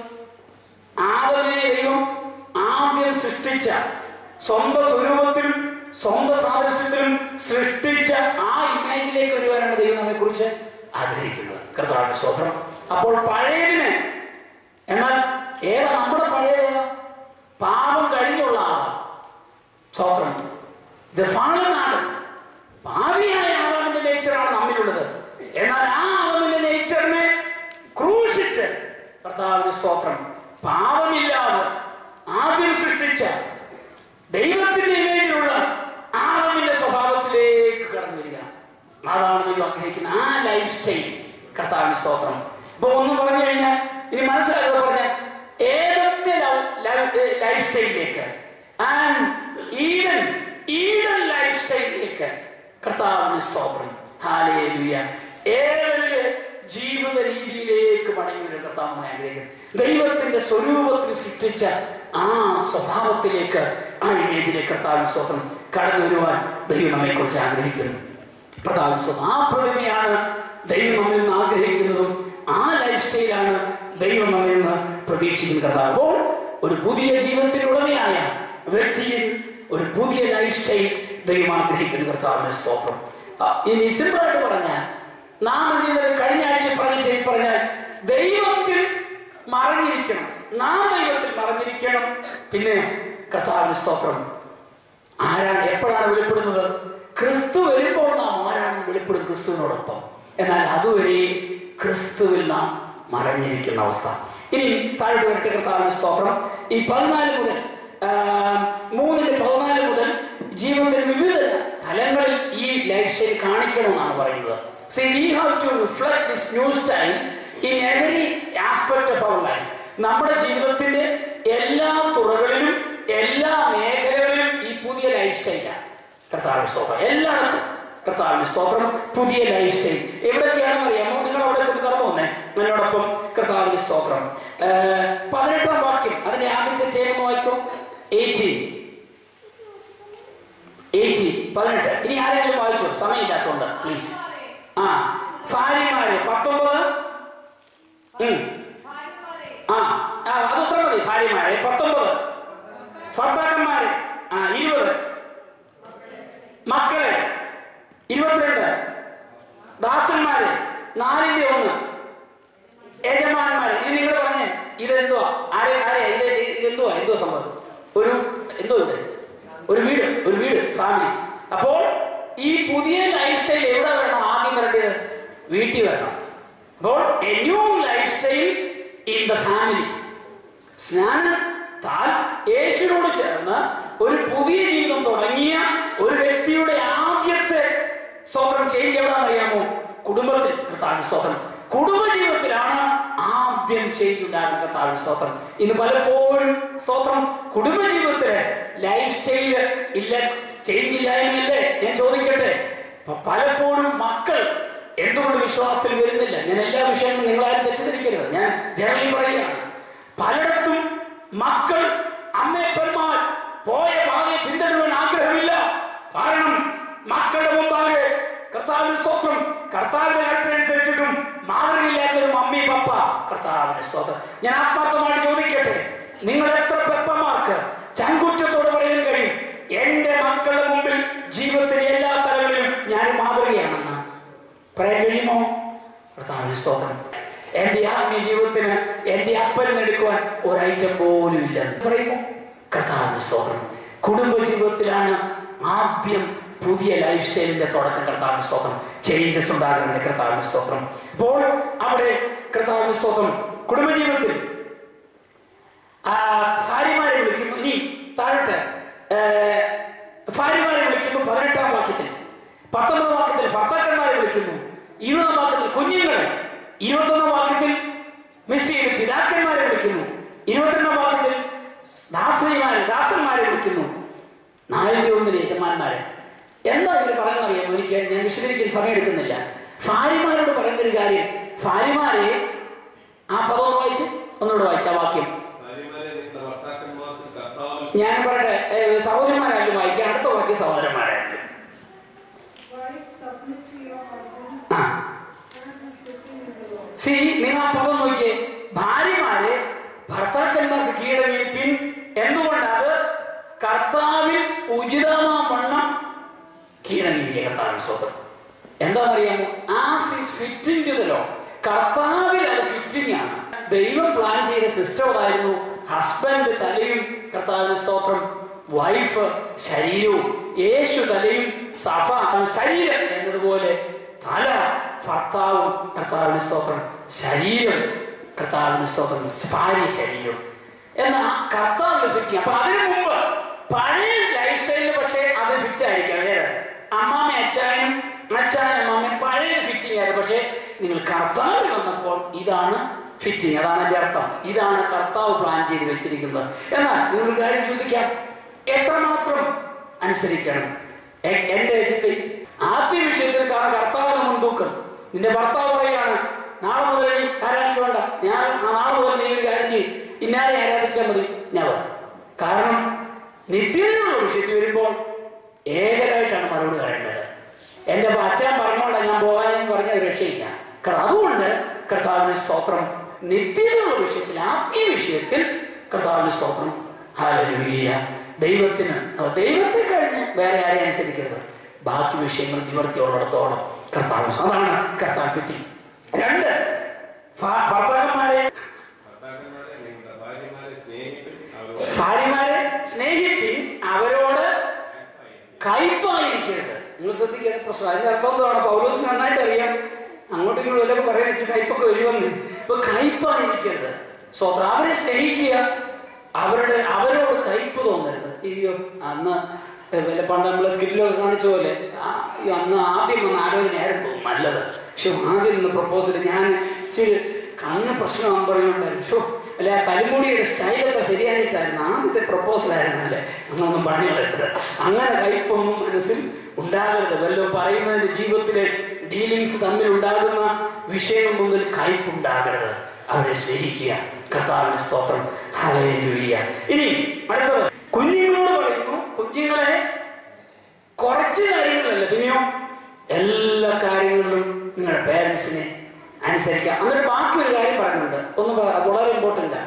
ആദവിനെ ദൈവം ആദ്യം സൃഷ്ടിച്ച സ്വന്തം സ്വരൂപത്തിലും സ്വന്തം സാദൃശ്യത്തിലും സൃഷ്ടിച്ച ആ ഇമേജിലേക്ക് വരുവാനാണ് ദൈവം നമ്മെ കുറിച്ച് ആഗ്രഹിക്കുന്നത് കർത്താവിന്റെ സ്തോത്രം അപ്പോൾ പഴയതിന് എന്നാൽ ഏതാ നമ്മുടെ പഴയത് പാപം കഴിഞ്ഞുള്ള ആളാണ് സ്തോത്രം ഇത് ഫാളനാണ് പാപിയായ ആദാമിന്റെ നേച്ചറാണ് നമ്മിലുള്ളത് എന്നാൽ ആ ആദാമിന്റെ നേച്ചറിനെ ക്രൂശിച്ച് കർത്താവിന് സ്തോത്രം പാപമില്ലാതെ ആദ്യം സൃഷ്ടിച്ച ദൈവത്തിന്റെ ഇമേജിലുള്ള ആദമിന്റെ സ്വഭാവത്തിലേക്ക് കടന്നു വരിക അതാണ് ദൈവം ആഗ്രഹിക്കുന്ന ആ ലൈഫ് സ്റ്റൈൽ കർത്താവിന് സ്തോത്രം ഇപ്പൊ ഒന്ന് പറഞ്ഞു കഴിഞ്ഞാൽ ഇനി മനസ്സിലാക്കുക പറഞ്ഞാൽ ഏതൊക്കെ ലൈഫ് സ്റ്റൈലിലേക്ക് ആൻഡ് ഈഡൻ ഈഡൻ ലൈഫ് സ്റ്റൈലിലേക്ക് കർത്താവിന് സ്തോത്രം ഹാലേലുയ ഏതൊരു ജീവിത രീതിയിലേക്ക് മടങ്ങി വരും കർത്താവ് ആഗ്രഹിക്കുന്നു ദൈവത്തിന്റെ സ്വരൂപത്തിൽ സൃഷ്ടിച്ച ആ സ്വഭാവത്തിലേക്ക് ആ ഇമേജിലേക്ക് കർത്താവിന് സ്തോത്രം കടന്നു വരുവാൻ ദൈവം നമ്മെ കുറിച്ച് ആഗ്രഹിക്കുന്നു കർത്താവിന് സ്തോത്രം ആ പ്രതിമയാണ് ദൈവം നമ്മിൽ നിന്ന് ആഗ്രഹിക്കുന്നതും ആ ലൈഫ് സ്റ്റൈലാണ് ദൈവം നമ്മിൽ നിന്ന് പ്രതീക്ഷിക്കുന്ന കർത്താവ് അപ്പോൾ ഒരു പുതിയ ജീവിതത്തിന് ഉടമയായ വ്യക്തിയിൽ ഒരു പുതിയ ലൈഫ് സ്റ്റൈൽ ദൈവം ആഗ്രഹിക്കുന്ന കർത്താവിന്റെ സ്തോത്രം ആ, ഇനി സിമ്പിളായിട്ട് പറഞ്ഞാൽ നാം ഇതിൽ കഴിഞ്ഞ ആഴ്ച പറഞ്ഞ ചെയ്തി പറഞ്ഞാൽ ദൈവത്തിൽ മറഞ്ഞിരിക്കണം നാം ദൈവത്തിൽ മറഞ്ഞിരിക്കണം പിന്നെ കർത്താവിന്റെ സ്തോത്രം ആരാണ് എപ്പോഴാണ് വെളിപ്പെടുന്നത് ക്രിസ്തു വരുമ്പോൾ നാം ആരാണെന്ന് വെളിപ്പെടും ക്രിസ്തുവിനോടൊപ്പം എന്നാൽ അതുവരെ ക്രിസ്തുവിൽ നാം മറഞ്ഞിരിക്കുന്ന അവസ്ഥ ഇനി താഴോട്ട് വരട്ടെ കർത്താവിന്റെ സ്തോത്രം ഈ പതിനാല് മുതൽ ആ, മൂന്നിന്റെ പതിനാല് മുതൽ ജീവിതത്തിന്റെ വിവിധ തലങ്ങളിൽ ഈ ലൈഫ് സ്റ്റൈൽ കാണിക്കണമെന്നാണ് പറയുന്നത് See, we have to reflect this new style in every aspect of our life. നമ്മുടെ ജീവിതത്തിന്റെ എല്ലാ തുറകളിലും എല്ലാ മേഖലകളിലും ഈ പുതിയ ലൈഫ് സ്റ്റൈലാണ് കർത്താവിന്റെ സ്തോത്രം എല്ലായിടത്തും കർത്താവിന്റെ സ്തോത്രം പുതിയ ലൈഫ് സ്റ്റൈൽ എവിടെയൊക്കെയാണെന്ന് അറിയാമോ നിങ്ങൾ അവിടെ കടന്നു വന്നേ എന്നോടൊപ്പം കർത്താവിന്റെ സ്തോത്രം ഏർ, പതിനെട്ടാം വാക്യം അതിന്റെ ആദ്യത്തെ ചേർന്ന് വായിക്കും എയ്റ്റീൻ എയ്റ്റീൻ പതിനെട്ട് ഇനി ആരെങ്കിലും വായിച്ചോ സമയമില്ലാത്തതുകൊണ്ട് പ്ലീസ് ആ ഭാര്യമാര് പത്തൊമ്പത് ഉം. ഭാര്യമാരെ ആ ആ, അത് ഉത്തരം മതി ഭാര്യമാരെ പത്തൊമ്പത് ഭർത്താക്കന്മാര് ആ ഇരുപത് മക്കളെ ഇരുപത്തിരണ്ട് ദാസന്മാര് നാലിന്റെ ഒന്ന് യജമാനന്മാര് ഇനി നിങ്ങൾ പറഞ്ഞേ ഇതെന്തുവാ ആരെ ആരെ ഇത് ഇതെന്തുവാ എന്തോ സംഭവം ഒരു എന്തോ ഇത് ഒരു വീട് ഒരു വീട് ഫാമിലി അപ്പോൾ ഈ പുതിയ ലൈഫ് സ്റ്റൈൽ എവിടെ വരണം ആദ്യം വരേണ്ടത് വീട്ടിൽ വരണം അപ്പോൾ a new life style in the family സ്നാനം താൻ യേശുവിനോട് ചേർന്ന് ഒരു പുതിയ ജീവിതം തുടങ്ങിയ ഒരു വ്യക്തിയുടെ ആദ്യത്തെ സ്തോത്രം ചേഞ്ച് എവിടാണെന്നറിയാമോ കുടുംബത്തിൽ കർത്താവിന്റെ സ്തോത്രം കുടുംബ ജീവിതത്തിലാണ് ആദ്യം ചേഞ്ച് ഉണ്ടാകുന്ന കർത്താവിന്റെ സ്തോത്രം ഇന്ന് പലപ്പോഴും സ്തോത്രം കുടുംബ ജീവിതത്തില് ലൈഫ് സ്റ്റൈല് ഇല്ല ചേഞ്ച് ഇല്ലായ്മയല്ലേ ഞാൻ ചോദിക്കട്ടെ പ- പലപ്പോഴും മക്കൾ എന്തുകൊണ്ട് വിശ്വാസത്തിൽ വരുന്നില്ല ഞാൻ എല്ലാ വിഷയങ്ങളും നിങ്ങളാരും തെറ്റിദ്ധരിക്കരുത് ഞാൻ ജനറലി പറയുകയാണ് പലയിടത്തും മക്കൾ അമ്മയപ്പന്മാർ പോയ പാതയെ പിന്തുടരുവാൻ ആഗ്രഹമില്ല കാരണം മക്കളുടെ മുമ്പാകെ കർത്താവിന്റെ സ്വത്രം കർത്താവിന്റെ കൽപ്പനുസരിച്ചിട്ടും മാതൃകയില്ലാത്തൊരു മമ്മി പപ്പ കർത്താവിന്റെ സ്വത്രം ഞാൻ ആത്മാർത്ഥമായിട്ട് ചോദിക്കട്ടെ നിങ്ങൾ എത്ര പെപ്പന്മാർക്ക് ചങ്കുറ്റത്തോടെ പറയാൻ കഴിയും എന്റെ മക്കളുടെ മുമ്പിൽ ജീവിതത്തിലെ എല്ലാ തലങ്ങളിലും ഞാൻ മാതൃകയാണെന്ന് പറയാൻ കഴിയുമോ കർത്താവിന് സ്തോത്രം എന്റെ ആത്മീയ ജീവിതത്തിന് എന്റെ അപ്പൻ എടുക്കുവാൻ ഒരു ഐറ്റം പോലും ഇല്ല എന്ന് പറയുമോ കർത്താവിന് സ്തോത്രം കുടുംബ ജീവിതത്തിലാണ് ആദ്യം പുതിയ ലൈഫ് സ്റ്റൈലിന്റെ തുടക്കം കർത്താവിന് സ്തോത്രം ചേഞ്ചസ് ഉണ്ടാകുന്നുണ്ട് കർത്താവിന് സ്തോത്രം അപ്പോൾ അവിടെ കർത്താവിന് സ്തോത്രം കുടുംബജീവിതത്തിൽ ആ, ഭാര്യമാരെ വിളിക്കുന്നു ഇനി താഴോട്ട് ഏ, ഭാര്യമാരെ വിളിക്കുന്നു പതിനെട്ടാം വാക്യത്തിൽ പത്തൊമ്പതാം വാക്യത്തിൽ ഭർത്താക്കന്മാരെ വിളിക്കുന്നു ഇരുപതാം വാക്യത്തിൽ കുഞ്ഞുങ്ങളെ ഇരുപത്തൊന്നാം വാക്യത്തിൽ മിസ് ചെയ്ത് പിതാക്കന്മാരെ വിളിക്കുന്നു ഇരുപത്തിരണ്ടാം വാക്യത്തിൽ ദാസന്മാരെ ദാസന്മാരെ വിളിക്കുന്നു നാലിന്റെ ഒന്നിൽ യജമാന്മാരെ എന്താ ഇവർ പറയുന്നറിയാമോ എനിക്ക് ഞാൻ വിശദീകരിക്കാൻ സമയം എടുക്കുന്നില്ല ഭാര്യമാരോട് പറയുന്നൊരു കാര്യം ഭാര്യമാരെ ആ പദം ഒന്ന് വായിച്ച് ഒന്നുകൂടെ വായിച്ച ആ വാക്യം ഭാര്യമാരെ നിങ്ങളുടെ ഭർത്താക്കന്മാർക്ക് കർത്താവിൽ ഞാൻ പറയട്ടെ ഏ, സഹോദരന്മാരായാലും വായിക്കാം അടുത്ത വാക്യം സഹോദരന്മാരായാലും Wives, submit to your husbands ആ as is fitting in the Lord. സി നിങ്ങൾ ആ പദം നോക്കിയേ ഭാര്യമാരെ ഭർത്താക്കന്മാർക്ക് കീഴടങ്ങിയിരിപ്പിൻ എന്തുകൊണ്ട് അത് കർത്താവിൽ ഉചിതമാവണ്ണം കീഴടങ്ങിയിരിക്കുക കർത്താവിന് സ്വന്തം എന്താണെന്നറിയാമോ as is fitting to the Lord കർത്താവിൽ അത് ഫിറ്റിംഗ് ആണ് ദൈവം പ്ലാൻ ചെയ്ത സിസ്റ്റം അതായിരുന്നു ഹസ്ബൻഡ് തലയും കർത്താവിന് സ്തോത്രം വൈഫ് ശരീരവും യേശു തലയും സഭ ശരീരം എന്നതുപോലെ തല ഭർത്താവും കർത്താവിന് സ്തോത്രം ശരീരം കർത്താവിന് സ്തോത്രം ഭാര്യ ശരീരം എന്നാ കർത്താവിന് ഫിറ്റിംഗ് അപ്പൊ അതിനു മുമ്പ് പഴയ ലൈഫ് സ്റ്റൈലിൽ പക്ഷേ അത് ഫിറ്റ് ആയിരിക്കും അല്ലേ അമ്മാമ അച്ചായനും അച്ചായനും അമ്മാമയും പഴയ ഫിറ്റിംഗ് ആയിരുന്നു പക്ഷേ നിങ്ങൾ കർത്താവിൽ വന്നപ്പോൾ ഇതാണ് ഫിറ്റിംഗ് അതാണ് എന്റെ അർത്ഥം ഇതാണ് കർത്താവ് പ്ലാൻ ചെയ്ത് വെച്ചിരിക്കുന്നത് എന്നാൽ നിങ്ങൾ കാര്യം ചോദിക്കാം എത്രമാത്രം അനുസരിക്കണം എ- എന്റെ ചിന്ത ആത്മീയ വിഷയത്തിൽ കാരണം കർത്താവിന് മുൻതൂക്കം നിന്റെ ഭർത്താവ് പറയുകയാണ് നാളെ മുതൽ നീ ആരാധിക്കേണ്ട ഞാൻ ആ നാളെ മുതൽ നീ ഒരു കാര്യം ചെയ്യും ഇന്നാരെ ആരാധിച്ചാൽ മതി ഞാൻ കാരണം നിത്യതയുള്ള വിഷയത്തിൽ വരുമ്പോൾ ഏകരായിട്ടാണ് മറുപടി പറയേണ്ടത് എന്റെ അച്ഛൻ പറഞ്ഞോണ്ടാ ഞാൻ പോകാനെന്ന് പറഞ്ഞ ഒരു രക്ഷയില്ല കാരണം അതുകൊണ്ട് കർത്താവിന് സ്തോത്രം നിത്യതയുള്ള വിഷയത്തിൽ ആത്മീയ വിഷയത്തിൽ കർത്താവിന് സ്തോത്രം ഹാലലുയ്യ ദൈവത്തിന് അത് ദൈവത്തെ കഴിഞ്ഞ് വേറെ ആരെയും അനുസരിക്കരുത് ബാക്കി വിഷയങ്ങൾ നിവർത്തിയുള്ളിടത്തോളം കർത്താവ് അതാണ് കർത്താവ് പറ്റി രണ്ട് ഭ- ഭർത്താക്കന്മാരെ ഭർത്താക്കന്മാരെ നിങ്ങളുടെ ഭാര്യമാരെ സ്നേഹിപ്പിൻ അവരോട് ഭാര്യമാരെ സ്നേഹിപ്പിൻ അവരോട് കയ്പായിരിക്കരുത് നിങ്ങൾ ശ്രദ്ധിക്കുക പ്രശ്നം അതിന്റെ അർത്ഥം എന്താണ് പൗലോസ് നന്നായിട്ട് അറിയാം അങ്ങോട്ടും ഇങ്ങോട്ടും എല്ലാം പറയാൻ വെച്ച് കയ്പൊക്കെ വരുമെന്ന് ഇപ്പൊ കയ്പായിരിക്കരുത് സ്വത്ര അവരെ സ്നേഹിക്കുക അവരുടെ അവരോട് കയ്പ് തോന്നരുത് അയ്യോ അന്ന് വല്ല പണ്ട് നമ്മളെ സ്കില്ലൊക്കെ കാണിച്ച പോലെ ആ, അയ്യോ, അന്ന് ആദ്യം വന്ന ആലോചനയായിരുന്നു തോന്നും നല്ലത് പക്ഷെ ആദ്യം നിന്ന് പ്രപ്പോസൽ ഞാൻ ഇച്ചിരി കണ്ണ് പ്രശ്നമാകും പറയുന്നുണ്ടായിരുന്നു ഷോ അല്ലെ ആ കലിമുടിയുടെ സ്റ്റൈലൊക്കെ ശരിയായിട്ടായിരുന്നു ആദ്യത്തെ പ്രപ്പോസൽ ആയിരുന്നല്ലേ അങ്ങനൊന്നും പറഞ്ഞു കളയരുത് അങ്ങനെ കയ്പൊന്നും മനസ്സിൽ ഉണ്ടാകരുത് വല്ലതും പറയുന്നതിന്റെ ജീവിതത്തിലെ ഡീലിങ്സ് തമ്മിൽ ഉണ്ടാകുന്ന വിഷയം മുതൽ കയ്പുണ്ടാകരുത് അവരെ സ്നേഹിക്കുക കർത്താവിന് സ്തോത്രം ഹല്ലേലൂയ ഇനി അടുത്തത് കുഞ്ഞുങ്ങളോട് പറയുന്നു കുഞ്ഞുങ്ങളെ കുറച്ച് കാര്യങ്ങളല്ല പിന്നെയോ എല്ലാ കാര്യങ്ങളിലും നിങ്ങളുടെ പേരൻസിനെ അനുസരിക്കാം എന്നിട്ട് ബാക്കി ഒരു കാര്യം പറയുന്നുണ്ട് ഒന്ന് പറ- അത് വളരെ important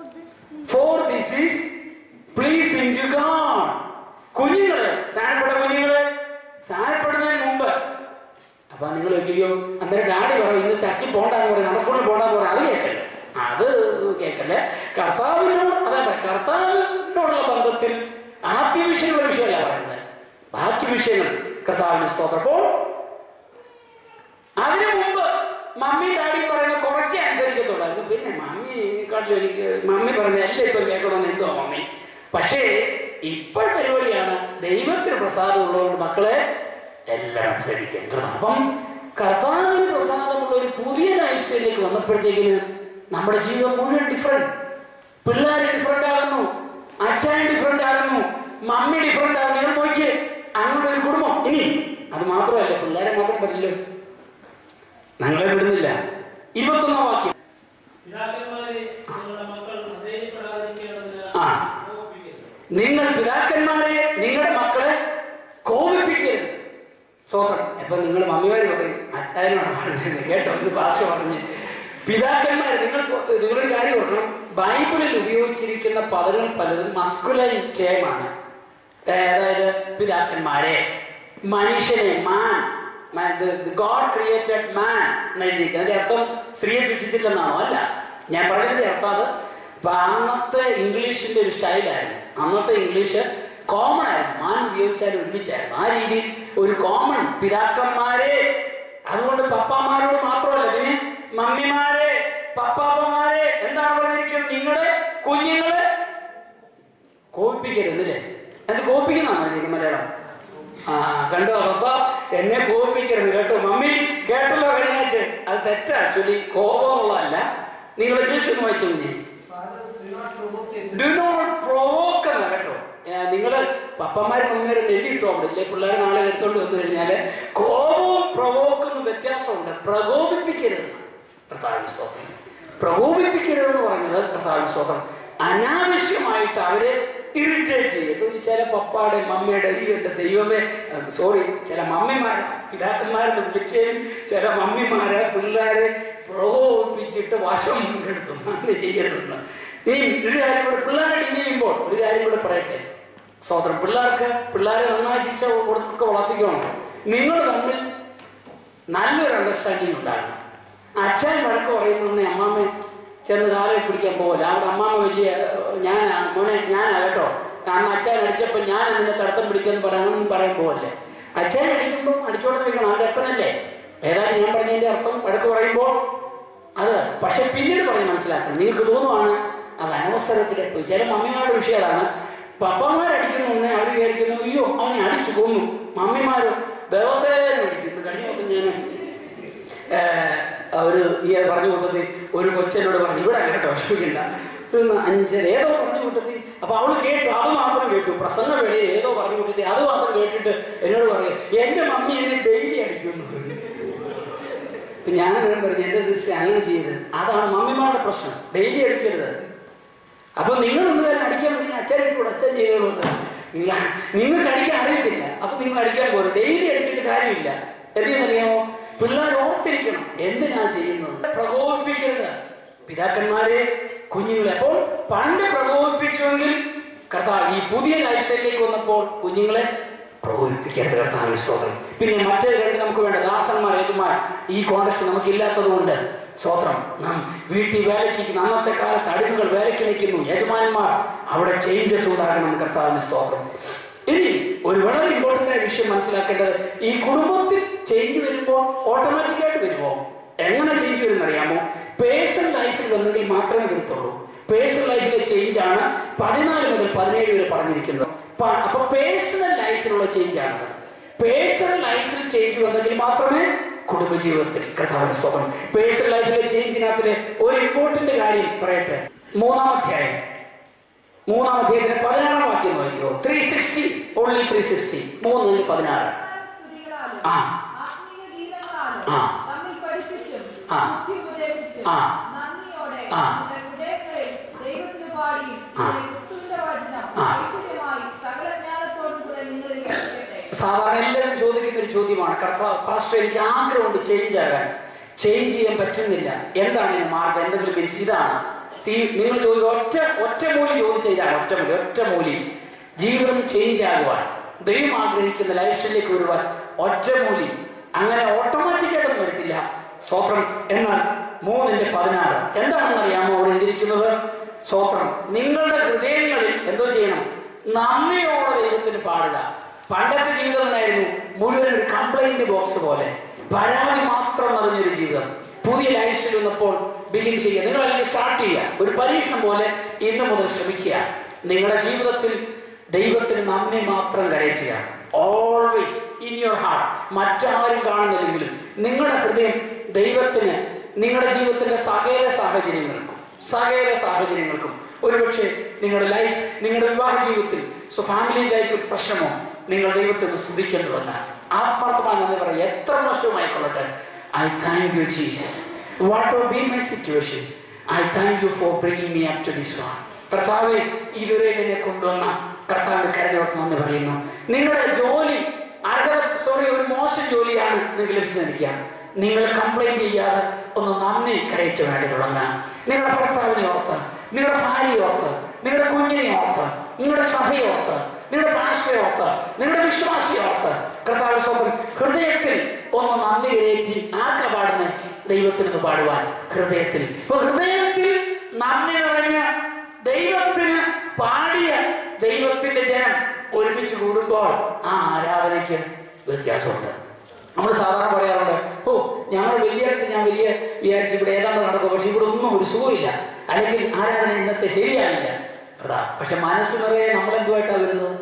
For this for this please is pleasing to God കുഞ്ഞുങ്ങളെ സ്നാനപ്പെട്ട കുഞ്ഞുങ്ങളെ സ്നാനപ്പെടുന്നതിന് മുമ്പ് അപ്പൊ നിങ്ങൾ ചോദിക്കുകയോ അന്നേരം ഡാഡി പറയും ഇന്ന് ചർച്ചിൽ പോണ്ടെന്ന് പറയും നമ്മുടെ സ്കൂളിൽ പോണ്ടെന്ന് പറയും അത് കേൾക്കല്ലേ അത് കേൾക്കല്ലേ കർത്താവിനോട് അതാ പറയാം കർത്താവിനോടുള്ള ബന്ധത്തിൽ ആദ്യ വിഷയമുള്ള വിഷയമല്ല പറയുന്നത് ബാക്കി വിഷയങ്ങൾ കർത്താവിന് സ്തോത്രം അപ്പോൾ അതിനു മുമ്പ് മമ്മി ഡാഡി പറയുന്ന കുറച്ചേ അനുസരിക്കത്തുള്ളായിരുന്നു പിന്നെ മമ്മിക്കാട്ടിലും എനിക്ക് മമ്മി പറഞ്ഞ എല്ലാം ഇപ്പം കേൾക്കണമെന്ന് എന്തോ മമ്മി പക്ഷേ ഇപ്പോൾ പരിപാടിയാണ് ദൈവത്തിന് പ്രസാദം ഉള്ളതുകൊണ്ട് മക്കളെ എല്ലാം അനുസരിക്കേണ്ടത് അപ്പം കർത്താവിന് പ്രസാദമുള്ള ഒരു പുതിയ ലൈഫ് സ്റ്റൈലിലേക്ക് വന്നപ്പോഴത്തേക്കിന് നമ്മുടെ ജീവിതം മുഴുവൻ ഡിഫറെന്റ് പിള്ളേർ ഡിഫറെന്റ് ആകുന്നു അച്ഛൻ ഡിഫറെന്റ് ആകുന്നു മമ്മി ഡിഫറെന്റ് ആകുന്നു നിങ്ങൾ നോക്കിയേ അങ്ങനെ ഒരു കുടുംബം ഇനി അത് മാത്രമല്ല പിള്ളേരെ മാത്രം പറ്റില്ല ഞങ്ങളെ വിടുന്നില്ല ഇരുപത്തൊന്നാം വാക്യം പിതാക്കന്മാരെ നിങ്ങളുടെ മക്കൾ ഹൃദയപ്പെടാതിരിക്കണമെന്ന് ആ. ഓർപ്പിക്കരുത്. നിങ്ങൾ പിതാക്കന്മാരെ നിങ്ങളുടെ മക്കളെ കോപിപ്പിക്കരുത് സ്വതന്ത്രം അപ്പൊ നിങ്ങൾ മമ്മിമാര് പറയും അച്ചായനോട് പറഞ്ഞത് കേട്ടോ ഇത് ഭാഷ പറഞ്ഞ് പിതാക്കന്മാരെ നിങ്ങൾ നിങ്ങളൊരു കാര്യം ഓർക്കണം ബൈബിളിൽ ഉപയോഗിച്ചിരിക്കുന്ന പദങ്ങൾ പലതും മസ്കുലൈൻ ടേമാണ് അതായത് പിതാക്കന്മാരെ മനുഷ്യനെ മാൻ ഗോഡ് ക്രിയേറ്റഡ് മാൻ എന്ന് എഴുതിയിരിക്കുന്നത് അതിന്റെ അർത്ഥം സ്ത്രീയെ സൃഷ്ടിച്ചില്ലെന്നാണോ അല്ല ഞാൻ പറയുന്നതിന്റെ അർത്ഥം അത് ഇപ്പൊ അന്നത്തെ ഇംഗ്ലീഷിന്റെ ഒരു സ്റ്റൈലായിരുന്നു അന്നത്തെ ഇംഗ്ലീഷ് കോമൺ ആയിരുന്നു മാൻ ഉപയോഗിച്ചാൽ ഒരുമിച്ചായിരുന്നു ആ രീതിയിൽ ഒരു കോമൺ പിതാക്കന്മാരെ അതുകൊണ്ട് പപ്പാമാരോട് മാത്രമല്ല പിന്നെ മമ്മിമാരെ പപ്പാപ്പമാരെ എന്താണ് പറഞ്ഞിരിക്കുന്നത് നിങ്ങളുടെ കുഞ്ഞുങ്ങളെ കോപിപ്പിക്കരുത് അല്ലേ അത് കോപിക്കുന്നതാണോ എനിക്ക് മലയാളം ആ കണ്ടോ പപ്പ എന്നെ കോപിപ്പിക്കരുത് കേട്ടോ മമ്മി കേട്ടല്ലോ കഴിഞ്ഞാഴ്ച അത് തെറ്റാ ആക്ച്വലി കോപമുള്ളതല്ല നിങ്ങൾ ഇംഗ്ലീഷ് ഒന്ന് വായിച്ചു കുഞ്ഞേ Fathers, do not provoke their do not provoke എന്ന് കേട്ടോ നിങ്ങൾ പപ്പന്മാരും മമ്മമാരും എഴുതിയിട്ടോ അവിടെ ഇല്ലേ പിള്ളേർ നാളെ എടുത്തോണ്ട് വന്നു കഴിഞ്ഞാല് കോപവും പ്രവോക്കുന്ന വ്യത്യാസമുണ്ട് പ്രകോപിപ്പിക്കരുത് കർത്താവിന് സ്തോത്രം പ്രകോപിപ്പിക്കരുതെന്ന് പറഞ്ഞത് കർത്താവിന് സ്തോത്രം അനാവശ്യമായിട്ട് അവരെ ഇറിറ്റേറ്റ് ചെയ്യും ഒരു ചില പപ്പാടെ മമ്മിയുടെ ഈ എന്റെ ദൈവമേ സോറി ചില മമ്മിമാരെ പിതാക്കന്മാരെന്ന് വിളിച്ചേരും ചില മമ്മിമാരെ പിള്ളേരെ പ്രകോപിപ്പിച്ചിട്ട് വശം എടുക്കും അങ്ങനെ ചെയ്യരുതെന്ന് നീ ഒരു കാര്യം കൂടെ പിള്ളേരെ ഡീൽ ചെയ്യുമ്പോൾ ഒരു കാര്യം കൂടെ പറയട്ടെ സ്വതന്ത്രം പിള്ളേർക്ക് പിള്ളേരെ നന്നായി ശിക്ഷ കൊടുത്തൊക്കെ വളർത്തിക്കണം നിങ്ങൾ തമ്മിൽ നല്ലൊരു അണ്ടർസ്റ്റാൻഡിങ് ഉണ്ടാകണം അച്ഛൻ വഴക്ക് പറയുന്ന അമ്മാമ്മ ചെന്ന് കാലിൽ പിടിക്കാൻ പോകില്ല അവിടെ അമ്മാമ്മ വലിയ ഞാനാ മോനെ ഞാനാ കേട്ടോ കാരണം അച്ഛൻ അടിച്ചപ്പോൾ ഞാൻ നിന്നെ തടത്തം പിടിക്കുമെന്ന് പറയാനൊന്നും പറയാൻ പോകല്ലേ അച്ഛൻ അടിക്കുമ്പോൾ അടിച്ചോണ്ട് നിൽക്കണം അവൻ്റെ അപ്പനല്ലേ ഏതായാലും ഞാൻ പറഞ്ഞതിന്റെ അർത്ഥം വഴക്ക് പറയുമ്പോൾ അത് പക്ഷെ പിന്നീട് പറഞ്ഞ് മനസ്സിലാക്കണം നിങ്ങൾക്ക് തോന്നുവാണ് അത് അനവസരത്തിൽ പോയി ചില മമ്മിമാരുടെ വിഷയം അതാണ് പപ്പന്മാരടിക്കുന്ന ഒന്നേ അവർ വിചാരിക്കുന്നു അയ്യോ അവനെ അടിച്ചു കൊന്നു മമ്മിമാരും വ്യവസായം അടിക്കുന്നു കഴിഞ്ഞ ദിവസം ഞാൻ ഏഹ്, ഒരു ഈ പറഞ്ഞു കൂട്ടത്തിൽ ഒരു കൊച്ചനോട് പറഞ്ഞു ഇവിടെ കേട്ടോ ക്ഷമിക്കണ്ട ഒരു അഞ്ചര ഏതോ പറഞ്ഞു കൂട്ടത്തിൽ അപ്പൊ അവള് കേട്ടു അത് മാത്രം കേട്ടു പ്രസംഗ വേളയിൽ ഏതോ പറഞ്ഞു കൂട്ടത്തിൽ അത് മാത്രം കേട്ടിട്ട് എന്നോട് പറയും എന്റെ മമ്മി എന്നെ ഡെയിലി അടിക്കുന്നു ഇപ്പൊ ഞാൻ അങ്ങനെ പറഞ്ഞു എന്റെ സിസ്റ്റർ അങ്ങനെ ചെയ്തത് അതാണ് മമ്മിമാരുടെ പ്രശ്നം ഡെയിലി അടിക്കരുത് അപ്പൊ നിങ്ങൾ ഒന്ന് കാര്യം അടിക്കാൻ വേണ്ടി അച്ഛൻ കൂടെ അച്ഛൻ ചെയ്തോളൂ നിങ്ങൾ നിങ്ങൾക്ക് അടിക്കാൻ അറിയത്തില്ല അപ്പൊ നിങ്ങൾ അടിക്കാൻ പോലും ഡെയിലി അടിച്ചിട്ട് കാര്യമില്ല എന്തിനറിയാമോ പിള്ളേർ ഓർത്തിരിക്കണം എന്തിനാ ചെയ്യുന്നത് പ്രകോപിപ്പിക്കരുത് പിതാക്കന്മാരെ കുഞ്ഞുങ്ങളെ അപ്പോൾ പണ്ട് പ്രകോപിപ്പിച്ചുവെങ്കിൽ കർത്താ ഈ പുതിയ ലൈഫ് സ്റ്റൈലിലേക്ക് വന്നപ്പോൾ കുഞ്ഞുങ്ങളെ പ്രകോപിപ്പിക്കരുത് കർത്താവിന് സ്തോത്രം പിന്നെ മറ്റേ രണ്ട് നമുക്ക് വേണ്ട ദാസന്മാർ ഏതുമാർ ഈ കോൺടസ്റ്റ് നമുക്ക് ഇല്ലാത്തത് കൊണ്ട് സ്തോത്രം നാം വീട്ടിൽ വേലയ്ക്ക് അന്നത്തെ കാലത്ത് അടിമകൾ വേലയ്ക്ക് നിൽക്കുന്നു യജമാനന്മാർ അവിടെ ചേഞ്ചസ് ഉണ്ടാകണം കർത്താവിന് സ്തോത്രം ഇനി ഒരു വളരെ ഇമ്പോർട്ടന്റ് ആയ വിഷയം മനസ്സിലാക്കേണ്ടത് ഈ കുടുംബത്തിൽ ചേഞ്ച് വരുമ്പോൾ ഓട്ടോമാറ്റിക്കായിട്ട് വരുമോ എങ്ങനെ ചേഞ്ച് വരുമെന്ന് അറിയാമോ പേഴ്സണൽ ലൈഫിൽ വന്നെങ്കിൽ മാത്രമേ വരത്തുള്ളൂ പേഴ്സണൽ ലൈഫിലെ ചേഞ്ച് ആണ് പതിനാല് മുതൽ പതിനേഴ് വരെ പറഞ്ഞിരിക്കുന്നത് പ- അപ്പൊ പേഴ്സണൽ ലൈഫിലുള്ള ചേഞ്ച് ആണ് പേഴ്സണൽ ലൈഫിൽ ചേഞ്ച് വന്നെങ്കിൽ മാത്രമേ കുടുംബജീവിതത്തിൽ കർത്താവിന് സ്വന്തം പേഴ്സണൽ ലൈഫിലെ ചേഞ്ചിനകത്തിലെ ഒരു ഇമ്പോർട്ടന്റ് കാര്യം പറയട്ടെ മൂന്നാം അധ്യായം മൂന്നാം അധ്യായത്തിന് പതിനാറാം വാക്യം വായിക്കുമോ three sixty only three sixty മൂന്നിന് പതിനാറ് സ്തുതികളാലും ആ. ആത്മീയ ഗീതങ്ങളാലും ആ. തമ്മിൽ പഠിപ്പിച്ചും ആ. ബുദ്ധി ഉപദേശിച്ചും ആ. നന്ദിയോടെ ആ. നിങ്ങളുടെ ഹൃദയങ്ങളിൽ ദൈവത്തിന് പാടിയും ആ. ക്രിസ്തുവിന്റെ വചനം ആ. ഐശ്വര്യമായി സകല ജ്ഞാനത്തോടും കൂടെ നിങ്ങളിൽ കേൾക്കട്ടെ സാധാരണ എല്ലാവരും ചോദിക്കുന്ന ഒരു ചോദ്യമാണ് കർത്താവ് പാസ്റ്റർ എനിക്ക് ആഗ്രഹമുണ്ട് ചേഞ്ച് ആകാൻ ചേഞ്ച് ചെയ്യാൻ പറ്റുന്നില്ല എന്താണ് ഇതിന് മാർഗം എന്തെങ്കിലും മീൻസ് ഇതാണ് See, നിങ്ങൾ ചോദിക്കുക ഒറ്റ ഒറ്റ മൂലി ചോദിച്ച ഇതാണ് ഒറ്റ മൂലി ഒറ്റ മൂലി ജീവിതം ചേഞ്ച് ആകുവാൻ ദൈവം ആഗ്രഹിക്കുന്ന ലൈഫ് സ്റ്റൈലിലേക്ക് വരുവാൻ ഒറ്റ മൂലി അങ്ങനെ ഓട്ടോമാറ്റിക്കായിട്ടൊന്നും വരത്തില്ല സ്വത്രം എന്നാൽ മൂന്നിന്റെ പതിനാറ് എന്താണെന്ന് അറിയാമോ അവിടെ എഴുതിയിരിക്കുന്നത് സ്വത്രം നിങ്ങളുടെ ഹൃദയങ്ങളിൽ എന്തോ ചെയ്യണം നന്ദിയോടെ ദൈവത്തിന് പാടുക പണ്ടത്തെ ജീവിതം എന്നായിരുന്നു മുഴുവൻ ഒരു കംപ്ലൈന്റ് ബോക്സ് പോലെ പരാതി മാത്രം നിറഞ്ഞൊരു ജീവിതം പുതിയ ലൈഫ് സ്റ്റൈൽ വന്നപ്പോൾ ബിഗിൻ ചെയ്യുക നിങ്ങൾ അല്ലെങ്കിൽ സ്റ്റാർട്ട് ചെയ്യുക ഒരു പരീക്ഷണം പോലെ ഇന്ന് മുതൽ ശ്രമിക്കുക നിങ്ങളുടെ ജീവിതത്തിൽ ദൈവത്തിന് നന്ദി മാത്രം കരയറ്റുക ഓൾവേസ് ഇൻ യുവർ ഹാർട്ട് മറ്റാരും കാണുന്നില്ലെങ്കിലും നിങ്ങളുടെ ഹൃദയം ദൈവത്തിന് നിങ്ങളുടെ ജീവിതത്തിന്റെ സകല സാഹചര്യങ്ങൾക്കും സകല സാഹചര്യങ്ങൾക്കും ഒരുപക്ഷെ നിങ്ങളുടെ ലൈഫ് നിങ്ങളുടെ വിവാഹ ജീവിതത്തിൽ സോ ഫാമിലി ലൈഫിൽ പ്രശ്നമോ നിങ്ങൾ ദൈവത്തെ ഒന്ന് സ്തുതിക്കേണ്ടി വന്നാൽ ആത്മാർത്ഥമായി നന്ദി പറയുക എത്ര മോശമായിക്കൊള്ളട്ടെ I thank you Jesus what be my situation I thank you for bringing me up to this one കർത്താവെ ഇതുവരെ എന്നെ കൊണ്ടുവന്ന കർത്താവിന്റെ കരഞ്ഞോട്ട് നന്ദി പറയുന്നു നിങ്ങളുടെ ജോലി അർഹത സോറി ഒരു മോശം ജോലിയാണ് നിങ്ങൾക്ക് ലഭിച്ചിരിക്കുക നിങ്ങൾ കംപ്ലൈന്റ് ചെയ്യാതെ ഒന്ന് നന്ദി കരയിച്ചു വേണ്ടി തുടങ്ങുക നിങ്ങളുടെ ഭർത്താവിനെ ഓർത്ത് നിങ്ങളുടെ ഭാര്യയെ ഓർത്ത് നിങ്ങളുടെ കുഞ്ഞിനെ ഓർത്ത് നിങ്ങളുടെ സഭയെ ഓർത്ത് നിങ്ങളുടെ ഭാഷയെ ഓർത്ത് നിങ്ങളുടെ വിശ്വാസിയെ ഓർത്ത് കർത്താവ് സ്വന്തം ഹൃദയത്തിൽ ഒന്ന് നന്ദി കയറ്റി ആർക്ക പാടുന്നത് ദൈവത്തിന് പാടുവാൻ ഹൃദയത്തിൽ ഇപ്പൊ ഹൃദയത്തിൽ നന്ദി നിറഞ്ഞ ദൈവത്തിന് പാടിയ ദൈവത്തിന്റെ ജനം ഒരുമിച്ച് കൂടുമ്പോൾ ആ ആരാധനയ്ക്ക് വ്യത്യാസമുണ്ട് നമ്മൾ സാധാരണ പറയാറുണ്ട് ഓ ഞങ്ങൾ വലിയ അടുത്ത് ഞാൻ വലിയ വിചാരിച്ച് ഇവിടെ ഏതാണ്ട് നടക്കും പക്ഷെ ഇവിടെ ഒന്നും ഒരു സുഖമില്ല അല്ലെങ്കിൽ ആരാധന ഇന്നത്തെ ശരിയായില്ല അതാ പക്ഷെ മനസ്സ് നിറയെ നമ്മൾ എന്തുമായിട്ടാണ് വരുന്നത്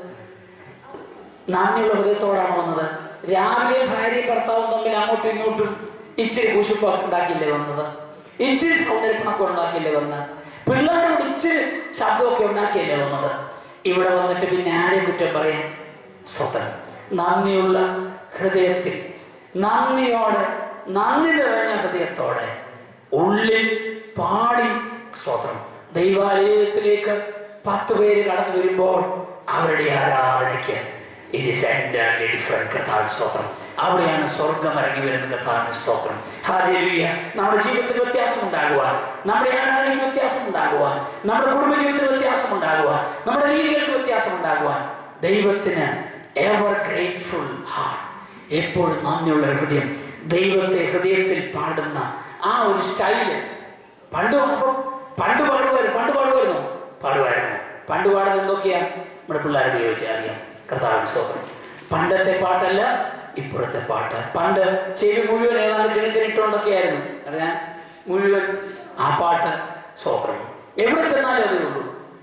നന്ദിയുള്ള ഹൃദയത്തോടാണ് വന്നത് രാവിലെ ഭാര്യയും ഭർത്താവും തമ്മിൽ അങ്ങോട്ടും ഇങ്ങോട്ടും ഇച്ചിരി കുശുമ്പ ഉണ്ടാക്കിയില്ലേ വന്നത് ഇച്ചിരി സൗന്ദര്യപ്പണൊക്കെ ഉണ്ടാക്കിയില്ലേ വന്നത് പിള്ളേരോട് ഇച്ചിരി ശബ്ദമൊക്കെ ഉണ്ടാക്കിയല്ലേ വന്നത് ഇവിടെ വന്നിട്ട് പിന്നെ ആരെ കുറ്റം പറയാൻ സ്വതം നന്ദിയുള്ള ഹൃദയത്തിൽ നന്ദിയോടെ നന്ദി നിറഞ്ഞ ഹൃദയത്തോടെ ഉള്ളിൽ പാടി സ്വതം ദൈവാലയത്തിലേക്ക് പത്ത് പേര് കടന്നു വരുമ്പോൾ അവരുടെ ആരാധനയ്ക്ക് ഇത് സെന്ററിലെ ഡിഫറെന്റ് കഥാവിന് സ്തോത്രം അവിടെയാണ് സ്വർഗം ഇറങ്ങി വരുന്ന കഥാവിന് സ്തോത്രം ഹാലേലുയ നമ്മുടെ ജീവിതത്തിൽ വ്യത്യാസം ഉണ്ടാകുവാൻ നമ്മുടെ ആരാധനയ്ക്ക് വ്യത്യാസം ഉണ്ടാകുവാൻ നമ്മുടെ കുടുംബജീവിതത്തിൽ വ്യത്യാസം ഉണ്ടാകുവാൻ നമ്മുടെ രീതികൾക്ക് വ്യത്യാസം ഉണ്ടാകുവാൻ ദൈവത്തിന് എവർ ഗ്രേറ്റ്ഫുൾ ഹാർട്ട് എപ്പോഴും നന്ദിയുള്ള ഹൃദയം ദൈവത്തെ ഹൃദയത്തിൽ പാടുന്ന ആ ഒരു സ്റ്റൈല് പണ്ട് അപ്പം പണ്ട് പാടുമായിരുന്നു പണ്ട് പാടുമായിരുന്നു പാടുമായിരുന്നു പണ്ട് പാടുന്നത് എന്തൊക്കെയാ നമ്മുടെ പിള്ളേരുടെ ചോദിച്ചാൽ അറിയാം കർത്താവിന് സ്തോത്രം പണ്ടത്തെ പാട്ടല്ല ഇപ്പോഴത്തെ പാട്ട് പണ്ട് ചെവി മുഴുവൻ ഏതാണ്ട് കിണിക്കിനിട്ടുകൊണ്ടൊക്കെ ആയിരുന്നു അറിയാൻ മുഴുവൻ ആ പാട്ട് സ്തോത്രം എവിടെ ചെന്നാലും അതേ ഉള്ളൂ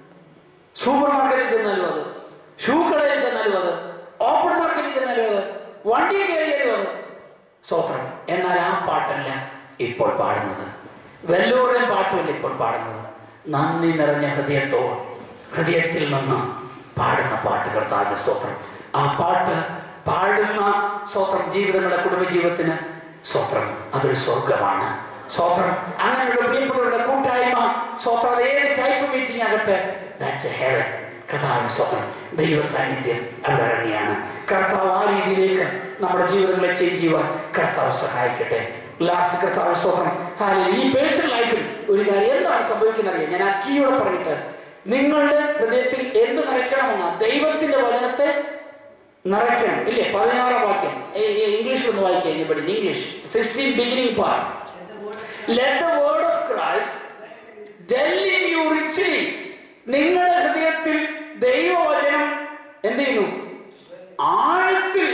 സൂപ്പർ മാർക്കറ്റിൽ ചെന്നാലും അത് ഷൂ കടയിൽ ചെന്നാലും അത് ഓപ്പൺ മാർക്കറ്റിൽ ചെന്നാലും അത് വണ്ടി കയറിയാലും അത് സ്തോത്രം എന്നാൽ ആ പാട്ടല്ല ഇപ്പോൾ പാടുന്നത് വെല്ലോടെയും പാട്ടുമല്ല ഇപ്പോൾ പാടുന്നത് നന്ദി നിറഞ്ഞ ഹൃദയത്തോട് ഹൃദയത്തിൽ നിന്ന് പാടുന്ന പാട്ട് കർത്താവിന്റെ സ്തോത്രം ആ പാട്ട് പാടുന്ന സ്വത്രം ജീവിതങ്ങളുടെ കുടുംബജീവിതത്തിന് സ്വത്രം അതൊരു സ്വർഗമാണ് സ്വത്രം അങ്ങനെയുള്ള പ്രിയപ്പെട്ടവരുടെ കൂട്ടായ്മ സ്വത്രം അത് ഏത് ടൈപ്പ് മീറ്റിംഗ് ആകട്ടെ ദാറ്റ്സ് എ ഹെവൻ കർത്താവിന് സ്വത്രം ദൈവ സാന്നിധ്യം അവിടെ ഇറങ്ങിയാണ് കർത്താവ് ആ രീതിയിലേക്ക് നമ്മുടെ ജീവിതങ്ങളെ ചേഞ്ച് ചെയ്യുവാൻ കർത്താവ് സഹായിക്കട്ടെ ലാസ്റ്റ് കർത്താവ് സ്വത്രം ഈ പേഴ്സണൽ ലൈഫിൽ ഒരു കാര്യം എന്താണ് സംഭവിക്കുന്നത് അറിയാം ഞാൻ ആ കീയോടെ പറഞ്ഞിട്ട് നിങ്ങളുടെ ഹൃദയത്തിൽ എന്ത് നിറയ്ക്കണമെന്ന ദൈവത്തിന്റെ വചനത്തെ നിറയ്ക്കണം ഇല്ലേ പതിനാറാം വാക്യം ഇംഗ്ലീഷ് ഒന്ന് വായിക്കാം anybody English sixteen beginning part let the word of Christ dwell in you richly നിങ്ങളുടെ ഹൃദയത്തിൽ ദൈവവചനം എന്ത് ചെയ്യുന്നു ആഴത്തിൽ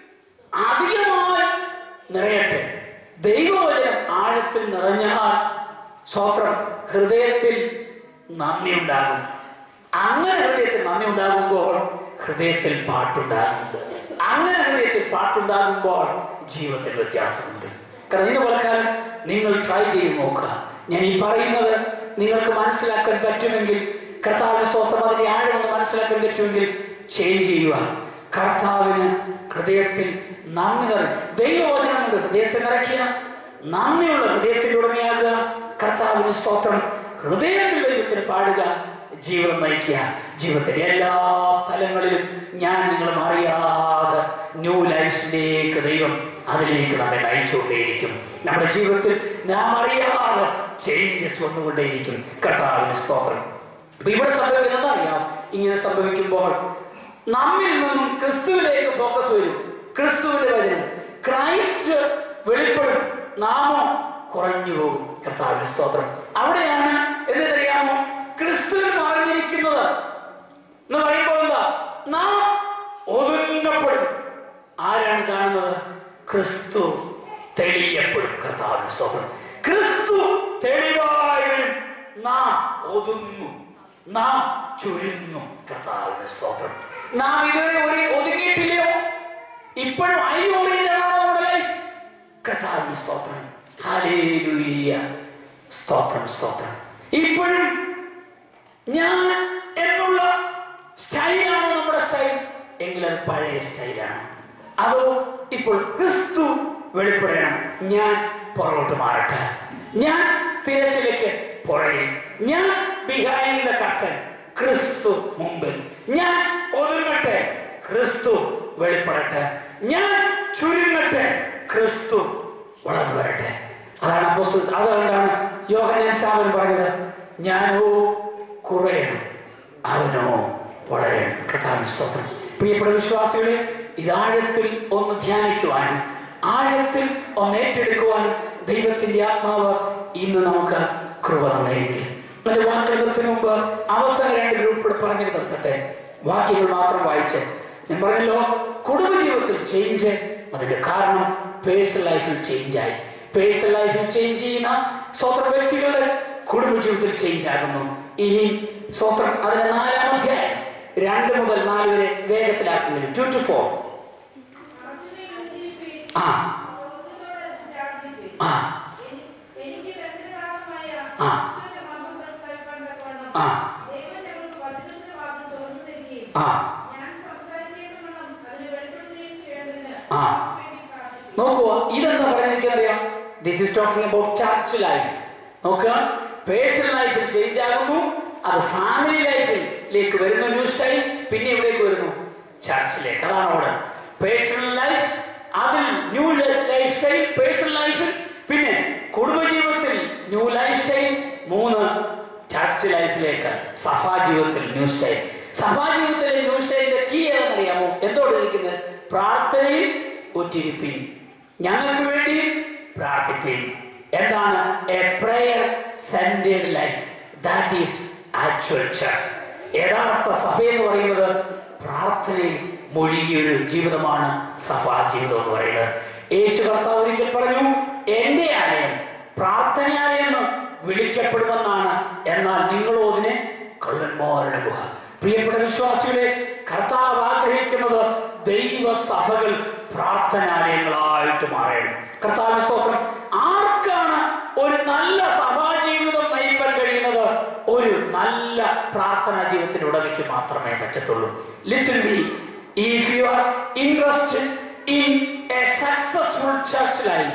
അധികമായി നിറയട്ടെ ദൈവവചനം ആഴത്തിൽ നിറഞ്ഞാൽ സ്വത്രം ഹൃദയത്തിൽ നന്ദി ഉണ്ടാകും അങ്ങനെ ഹൃദയത്തിൽ നന്ദി ഉണ്ടാകുമ്പോൾ ഹൃദയത്തിൽ പാട്ടുണ്ടാകും അങ്ങനെ ഹൃദയത്തിൽ പാട്ടുണ്ടാകുമ്പോൾ ജീവിതത്തിൽ വ്യത്യാസമുണ്ട് കാരണം ഇന്ന് പലക്കാലം നിങ്ങൾ ട്രൈ ചെയ്ത് നോക്കുക ഞാൻ ഈ പറയുന്നത് നിങ്ങൾക്ക് മനസ്സിലാക്കാൻ പറ്റുമെങ്കിൽ കർത്താവിന് സ്വന്തം അതിന്റെ ആഴമൊന്ന് മനസ്സിലാക്കാൻ പറ്റുമെങ്കിൽ ചേഞ്ച് ചെയ്യുക കർത്താവിന് ഹൃദയത്തിൽ നന്ദി നിറ ദൈവവചനം കൊണ്ട് ഹൃദയത്തിൽ നിറയ്ക്കുക നന്ദിയുള്ള ഹൃദയത്തിന്റെ ഉടമയാകുക കർത്താവിന് സ്തോത്രം ഹൃദയത്തിൽ ദൈവത്തിന് പാടുക ജീവിതം നയിക്കുക ജീവിതത്തിന്റെ എല്ലാ തലങ്ങളിലും ഞാൻ നിങ്ങൾ അറിയാതെ ന്യൂ ലൈഫിലേക്ക് ദൈവം അതിലേക്ക് നമ്മെ നയിച്ചുകൊണ്ടേയിരിക്കും നമ്മുടെ ജീവിതത്തിൽ നാം അറിയാതെ ചേഞ്ചസ് വന്നുകൊണ്ടേയിരിക്കും കർത്താവിന് സ്തോത്രം അപ്പൊ ഇവിടെ സംഭവിക്കുന്നത് എന്താ അറിയാം ഇങ്ങനെ സംഭവിക്കുമ്പോൾ നമ്മിൽ നിന്നും ക്രിസ്തുവിലേക്ക് ഫോക്കസ് വരും ക്രിസ്തുവിന്റെ വചനം ക്രൈസ്റ്റ് വെളിപ്പെടും നാമോ കുറഞ്ഞു പോകും കർത്താവിന്റെ സ്തോത്രം അവിടെയാണ് എന്തെന്നറിയാമോ ക്രിസ്തുവിൽ മറിഞ്ഞിരിക്കുന്നത് എന്ന് പറയുമ്പോൾ എന്താ നാം ഒതുങ്ങപ്പെടും ആരാണ് കാണുന്നത് ക്രിസ്തു തെളിയപ്പെടും കർത്താവിന്റെ സ്തോത്രം ക്രിസ്തു തെളിവായി വരും നാം ഒതുങ്ങും നാം ചുരുങ്ങും കർത്താവിന്റെ സ്തോത്രം നാം ഇതുവരെ ഒരു ഒതുങ്ങിയിട്ടില്ലയോ ഇപ്പോഴും ഐരോളിയിലാണോ നമ്മുടെ ലൈഫ് കർത്താവിന്റെ സ്തോത്രം ഹല്ലേലൂയ സ്തോത്രം സ്തോത്രം ഇപ്പോഴും ഞാൻ എന്നുള്ള സ്റ്റൈലാണ് നമ്മുടെ സ്റ്റൈൽ എങ്കിൽ അത് പഴയ സ്റ്റൈലാണ് അതോ ഇപ്പോൾ ക്രിസ്തു വെളിപ്പെടണം ഞാൻ പുറകോട്ട് മാറട്ടെ ഞാൻ തിരശിലേക്ക് പുറകിൽ ഞാൻ ബിഹൈൻഡ് ദ കർട്ടൻ ക്രിസ്തു മുമ്പിൽ ഞാൻ ഒതുങ്ങട്ടെ ക്രിസ്തു വെളിപ്പെടട്ടെ ഞാൻ ചുരുങ്ങട്ടെ ക്രിസ്തു വളർന്നു വരട്ടെ അതാണ് അപ്പോസ്തല അതുകൊണ്ടാണ് യോഹനാൻ സാവൻ പറഞ്ഞത് ഞാനോ കുറയണം അവനോ വളരണം കർത്താവിന് സ്തോത്രം പ്രിയപ്പെട്ട വിശ്വാസികളെ ഇത് ആഴത്തിൽ ഒന്ന് ധ്യാനിക്കുവാനും ആഴത്തിൽ ഒന്ന് ഏറ്റെടുക്കുവാനും ദൈവത്തിന്റെ ആത്മാവ് ഇന്ന് നമുക്ക് കൃപ തന്നെയെങ്കിൽ എന്റെ വാക്കുകൾക്ക് മുമ്പ് അവസാന രണ്ട് ഗ്രൂപ്പോട് പറഞ്ഞു നിർത്തട്ടെ വാക്യങ്ങൾ മാത്രം വായിച്ച് ഞാൻ പറഞ്ഞല്ലോ കുടുംബജീവിതത്തിൽ ചേഞ്ച് അതിന്റെ കാരണം പേഴ്സണൽ ലൈഫിൽ ചേഞ്ച് ആയി പേഴ്സണൽ ലൈഫിൽ ചേഞ്ച് ചെയ്യുന്ന സ്വന്തം വ്യക്തികളുടെ കുടുംബജീവിതത്തിൽ ചേഞ്ച് ആകുന്നു ഇനി സ്വത്രം അതിന്റെ നാലാം അധ്യായം രണ്ട് മുതൽ നാല് വരെ വേഗത്തിലാക്കുന്നില്ല ടു ടു ഫോർ ആ ആ എനിക്ക് വ്യക്തിഗതമായ ആ. ക്രിസ്തുവിന്റെ മതം പ്രസ്താവിക്കാൻ തക്കവണ്ണം ആ. ദൈവം ഞങ്ങൾക്ക് വചനത്തിന്റെ വാക്ക് തുറന്നു തരികയും ആ ഞാൻ സംസാരിക്കേണ്ടവണ്ണം അതിന് വെളിപ്പെടുത്തുകയും ചെയ്യേണ്ടതിന് ആ. വേണ്ടി പ്രാർത്ഥിക്കുന്നു. നോക്കുക ഇതെന്താ പറയുന്നത് എനിക്കറിയാം this is talking about church life നോക്കുക പേഴ്സണൽ ലൈഫിൽ ചേഞ്ച് ആകുന്നു അത് ഫാമിലി ലൈഫിലേക്ക് വരുന്ന ന്യൂ സ്റ്റൈൽ പിന്നെ എവിടേക്ക് വരുന്നു ചർച്ചിലേക്ക് അതാണ് അവിടെ പേഴ്സണൽ ലൈഫ് അതിൽ ന്യൂ ലൈഫ് സ്റ്റൈൽ പേഴ്സണൽ ലൈഫിൽ പിന്നെ കുടുംബജീവിതത്തിൽ ന്യൂ ലൈഫ് സ്റ്റൈൽ മൂന്ന് ചർച്ച് ലൈഫിലേക്ക് സഭാജീവിതത്തിൽ ന്യൂ സ്റ്റൈൽ സഭാജീവിതത്തിലെ ന്യൂ സ്റ്റൈലിന്റെ കീ ഏതെന്നറിയാമോ എന്തോടെ ഇരിക്കുന്നത് പ്രാർത്ഥനയിൽ ഒറ്റിരിപ്പിൻ ഞങ്ങൾക്ക് വേണ്ടി പ്രാർത്ഥിപ്പിൻ എന്താണ് a prayer centred life that is actual church യഥാർത്ഥ സഭ എന്ന് പറയുന്നത് പ്രാർത്ഥനയിൽ മൊഴിയൊരു ജീവിതമാണ് സഭാ ജീവിതം എന്ന് പറയുന്നത് യേശു കർത്താവ് ഒരിക്കൽ പറഞ്ഞു എന്റെ ആലയം പ്രാർത്ഥനയാലയം എന്ന് വിളിക്കപ്പെടുമെന്നാണ് എന്നാൽ നിങ്ങളോ അതിനെ കള്ളന്മാരുടെ ഗുഹ പ്രിയപ്പെട്ട വിശ്വാസികളെ കർത്താവ് ആഗ്രഹിക്കുന്നത് ദൈവസഭകൾ പ്രാർത്ഥനാലയങ്ങളായിട്ട് മാറണം കർത്താവ് സ്തോത്രം ആർക്കാണ് ഒരു നല്ല സഭാജീവിതം നയിക്കാൻ കഴിയുന്നത് ഒരു നല്ല പ്രാർത്ഥനാ ജീവിതത്തിന് ഉടമയ്ക്ക് മാത്രമേ പറ്റത്തുള്ളൂ listen be if you are interested in a successful church life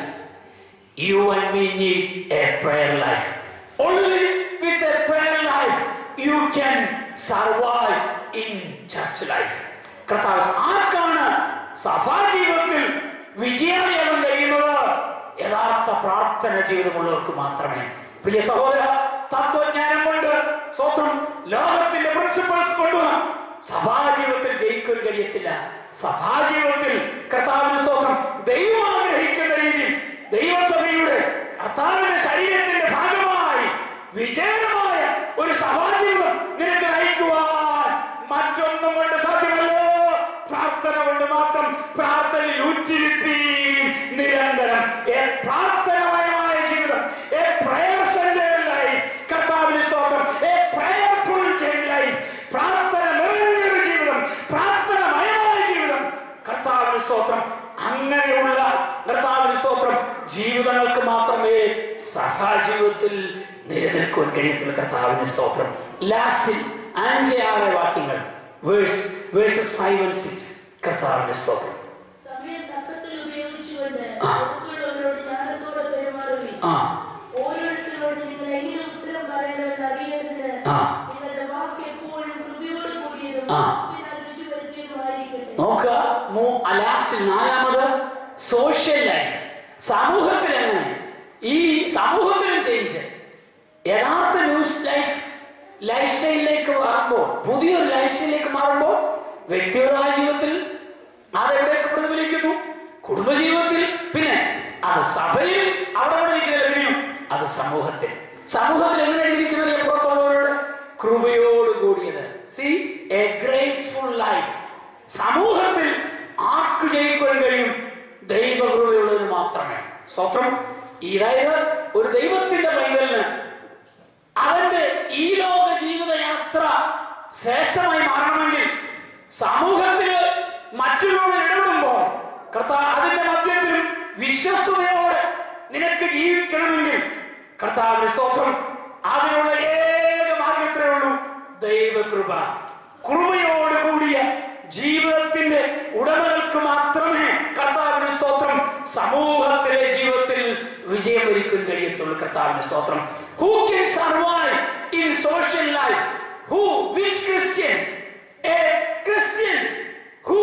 you and me need a prayer life. Only with a prayer life you can survive in church life. കർത്താവ് ആർക്കാണ് സഭാ ജീവിതത്തിൽ വിജയാലയം കഴിയുന്നത് യഥാർത്ഥ പ്രാർത്ഥന ജീവിതമുള്ളവർക്ക് മാത്രമേ പ്രിയ സഹോദര തത്വജ്ഞാനം കൊണ്ട് സ്വത്രം ലോകത്തിന്റെ പ്രിൻസിപ്പൾസ് കൊണ്ട് സഭാജീവിതത്തിൽ ജയിക്കാൻ കഴിയത്തില്ല സഭാജീവിതത്തിൽ കർത്താവിന് സ്വത്രം ദൈവം ആഗ്രഹിക്കുന്ന രീതിയിൽ ദൈവസഭയുടെ കർത്താവിന്റെ ശരീരത്തിന്റെ ഭാഗമായി വിജയമായ ഒരു സഭാജീവിതം നിനക്ക് നയിക്കുവാൻ മറ്റൊന്നും കൊണ്ട് സാധ്യമല്ലോ പ്രാർത്ഥന കൊണ്ട് മാത്രം പ്രാർത്ഥനയിൽ ഊറ്റിരിപ്പീൻ നിരന്തരം എ പ്രാർത്ഥനമയമായ ജീവിതം എ പ്രയർ സെന്റേഡ് ലൈഫ് കർത്താവിന് സ്തോത്രം എ പ്രയർഫുൾ ലൈഫ് പ്രാർത്ഥന നിറഞ്ഞൊരു ജീവിതം പ്രാർത്ഥനമയമായ ജീവിതം കർത്താവിന് സ്തോത്രം അങ്ങനെയുള്ള കർത്താവിന് സ്തോത്രം ജീവിതങ്ങൾക്ക് മാത്രമേ സഭാജീവിതത്തിൽ നിലനിൽക്കുവാൻ കഴിയത്തുള്ളൂ കർത്താവിന് സ്തോത്രം ലാസ്റ്റിൽ അഞ്ച് ആറ് വാക്യങ്ങൾ verse verses five and six കർത്താവിന്റെ സ്തോത്രം സമയം തത്വത്തിൽ ഉപയോഗിച്ചുകൊണ്ട് ആ. മറ്റുള്ളവരോട് ജ്ഞാനത്തോടെ പെരുമാറുവിൻ ആ ഓരോരുത്തരോട് നിങ്ങൾ എങ്ങനെ ഉത്തരം പറയണമെന്ന് അറിയേണ്ടതിന് ആ. നിങ്ങളുടെ വാക്ക് എപ്പോഴും കൃപയോട് കൂടിയതും ആ. പിന്നെ രുചി വരുത്തിയതുമായിരിക്കട്ടെ നോക്കുക മൂ- ആ ലാസ്റ്റിൽ നാലാമത് സോഷ്യൽ ലൈഫ് സമൂഹത്തിൽ എങ്ങനെ ഈ സമൂഹത്തിലും ചേഞ്ച് യഥാർത്ഥ ന്യൂസ് ലൈഫ് ലൈഫ് സ്റ്റൈലിലേക്ക് മാറുമ്പോൾ പുതിയൊരു ലൈഫ് സ്റ്റൈലിലേക്ക് മാറുമ്പോൾ വ്യക്തിപരമായ ജീവിതത്തിൽ അതെവിടേക്ക് പ്രതിഫലിക്കുന്നു കുടുംബജീവിതത്തിൽ പിന്നെ അത് സഭയിൽ അവിടെ അവിടെ ഇരിക്കുന്ന കഴിയും അത് സമൂഹത്തിൽ സമൂഹത്തിൽ എങ്ങനെ ഇരിക്കുന്നത് പുറത്തുള്ളവരോട് കൃപയോട് കൂടിയത് സി എ ഗ്രേസ്ഫുൾ ലൈഫ് സമൂഹത്തിൽ ആർക്ക് ജയിക്കാൻ കഴിയും ദൈവകൃപയുള്ളതിന് മാത്രമേ സ്വത്രം ഇതായത് ഒരു ദൈവത്തിന്റെ പൈതലിന് അവന്റെ ഈ ലോക ജീവിതയാത്ര ശ്രേഷ്ഠമായി മാറണമെങ്കിൽ സമൂഹത്തിൽ മറ്റുള്ളവർ ഇടപെടുമ്പോൾ കർത്താവ് അതിന്റെ മധ്യത്തിലും വിശ്വസ്തയോടെ നിനക്ക് ജീവിക്കണമെങ്കിൽ കർത്താവിന്റെ സ്വത്രം അതിനുള്ള ഏക മാർഗത്രേ ഉള്ളൂ ദൈവകൃപ കൃപയോട് കൂടിയ ജീവിതത്തിന്റെ ഉടമകൾക്ക് മാത്രമേ കർത്താവിന് സ്തോത്രം സമൂഹത്തിലെ ജീവിതത്തിൽ വിജയം വരിക്കാൻ കഴിയത്തുള്ളൂ കർത്താവിന് സ്തോത്രം who can survive in social life who which Christian a Christian who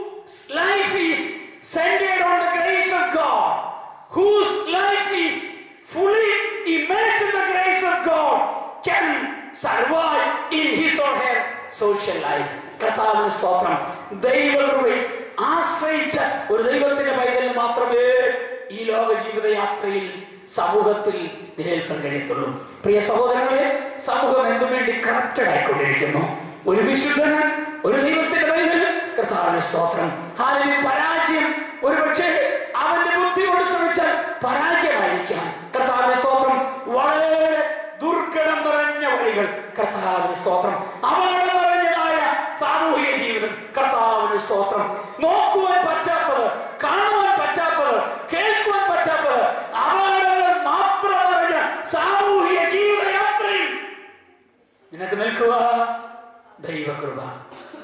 life is centred on the grace of God whose life is fully immersed in the grace of God can survive in his or her social life. കർത്താവിന് സ്തോത്രം ദൈവകൃപയെ ആശ്രയിച്ച ഒരു ദൈവത്തിന്റെ പൈതലിന് മാത്രമേ ഈ ലോക ജീവിത യാത്രയിൽ സമൂഹത്തിൽ നിലനിൽക്കാൻ കഴിയത്തുള്ളൂ പ്രിയ സഹോദരങ്ങളെ സമൂഹം എന്തു വേണ്ടി കറക്റ്റഡ് ആയിക്കൊണ്ടിരിക്കുന്നു ഒരു വിശുദ്ധന് ഒരു ദൈവത്തിന്റെ പൈതല് കർത്താവിന് സ്തോത്രം ഹാലിന് പരാജയം ഒരുപക്ഷെ അവന്റെ ബുദ്ധിയോട് ശ്രമിച്ചാൽ പരാജയമായിരിക്കാം കർത്താവിന്റെ സ്തോത്രം വളരെ ദുർഘടം നിറഞ്ഞ വഴികൾ കർത്താവിന് സ്തോത്രം അപകടം നിറഞ്ഞതായ സാമൂഹിക ജീവിതം കർത്താവിന് സ്തോത്രം നോക്കുവാൻ പറ്റാത്തത് കാണുവാൻ പറ്റാത്തത് കേൾക്കുവാൻ പറ്റാത്തത് അപകടങ്ങൾ മാത്രം നിറഞ്ഞ സാമൂഹിക ജീവിതയാത്രയിൽ നിനക്ക് നിൽക്കുക ദൈവകൃപ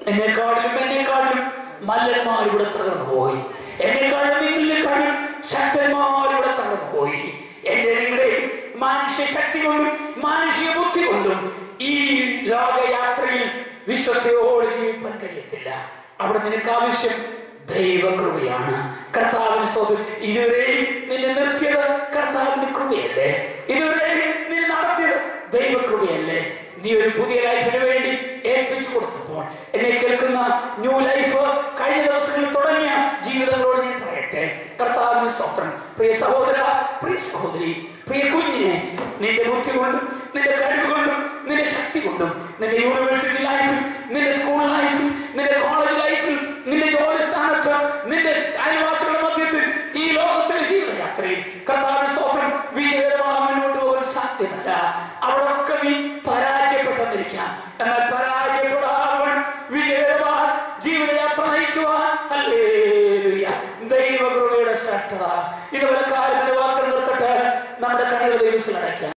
എന്നെക്കാളിലും എന്നെക്കാളിലും മല്ലന്മാരിവിടെ തകർന്നു പോയി എന്നെക്കാളും നിങ്ങളെക്കാളും ശക്തന്മാരിവിടെ തകർന്നു പോയി എന്റെ നിങ്ങളുടെ മാനുഷ്യ ശക്തി കൊണ്ടും മാനുഷിക ബുദ്ധി കൊണ്ടും ഈ ലോകയാത്രയിൽ വിശ്വസയോടെ ജീവിക്കാൻ കഴിയത്തില്ല അവിടെ നിനക്ക് ആവശ്യം ദൈവകൃപയാണ് കർത്താവിന് സ്വന്തം ഇതുവരെയും നിന്നെ നിർത്തിയത് കർത്താവിന്റെ കൃപയല്ലേ ഇതുവരെയും നിന്നെ നടത്തിയത് ദൈവകൃപയല്ലേ നീ ഒരു പുതിയ ലൈഫിന് വേണ്ടി ഏൽപ്പിച്ചു കൊടുത്തപ്പോൾ എന്നെ കേൾക്കുന്ന ന്യൂ ലൈഫ് കഴിഞ്ഞ ദിവസങ്ങളിൽ തുടങ്ങിയ ജീവിതങ്ങളോട് ഞാൻ പറയട്ടെ കർത്താവിന് സ്വപ്നം പ്രിയ സഹോദര പ്രിയ സഹോദരി പ്രിയ കുഞ്ഞിനെ നിന്റെ ബുദ്ധി കൊണ്ടും നിന്റെ കഴിവ് കൊണ്ടും നിന്റെ ശക്തി കൊണ്ടും നിന്റെ യൂണിവേഴ്സിറ്റി ലൈഫിൽ നിന്റെ സ്കൂൾ ലൈഫിൽ നിന്റെ കോളേജ് ലൈഫിൽ നിന്റെ ജോലി സ്ഥാനത്ത് നിന്റെ അയൽവാസികളുടെ മധ്യത്തിൽ ഈ ലോകത്തിലെ ജീവിതയാത്രയിൽ കർത്താവിന് സ്വപ്നം വിജയകരമായി മുന്നോട്ട് പോകാൻ സാധ്യമല്ല അവിടൊക്കെ നീ പരാജയപ്പെട്ടെന്നിരിക്കാം എന്നാൽ പരാജയപ്പെടാൻ വിജയകരമായ ജീവിതയാത്ര നയിക്കുവാൻ ഹല്ലേലൂയ. ദൈവകൃപയുടെ ശ്രേഷ്ഠത ഇതുപോലെ കാര്യം വാക്കുകൾ നിർത്തട്ടെ നമ്മുടെ കണ്ണുകൾ ദൈവത്തിൽ അടയ്ക്കാം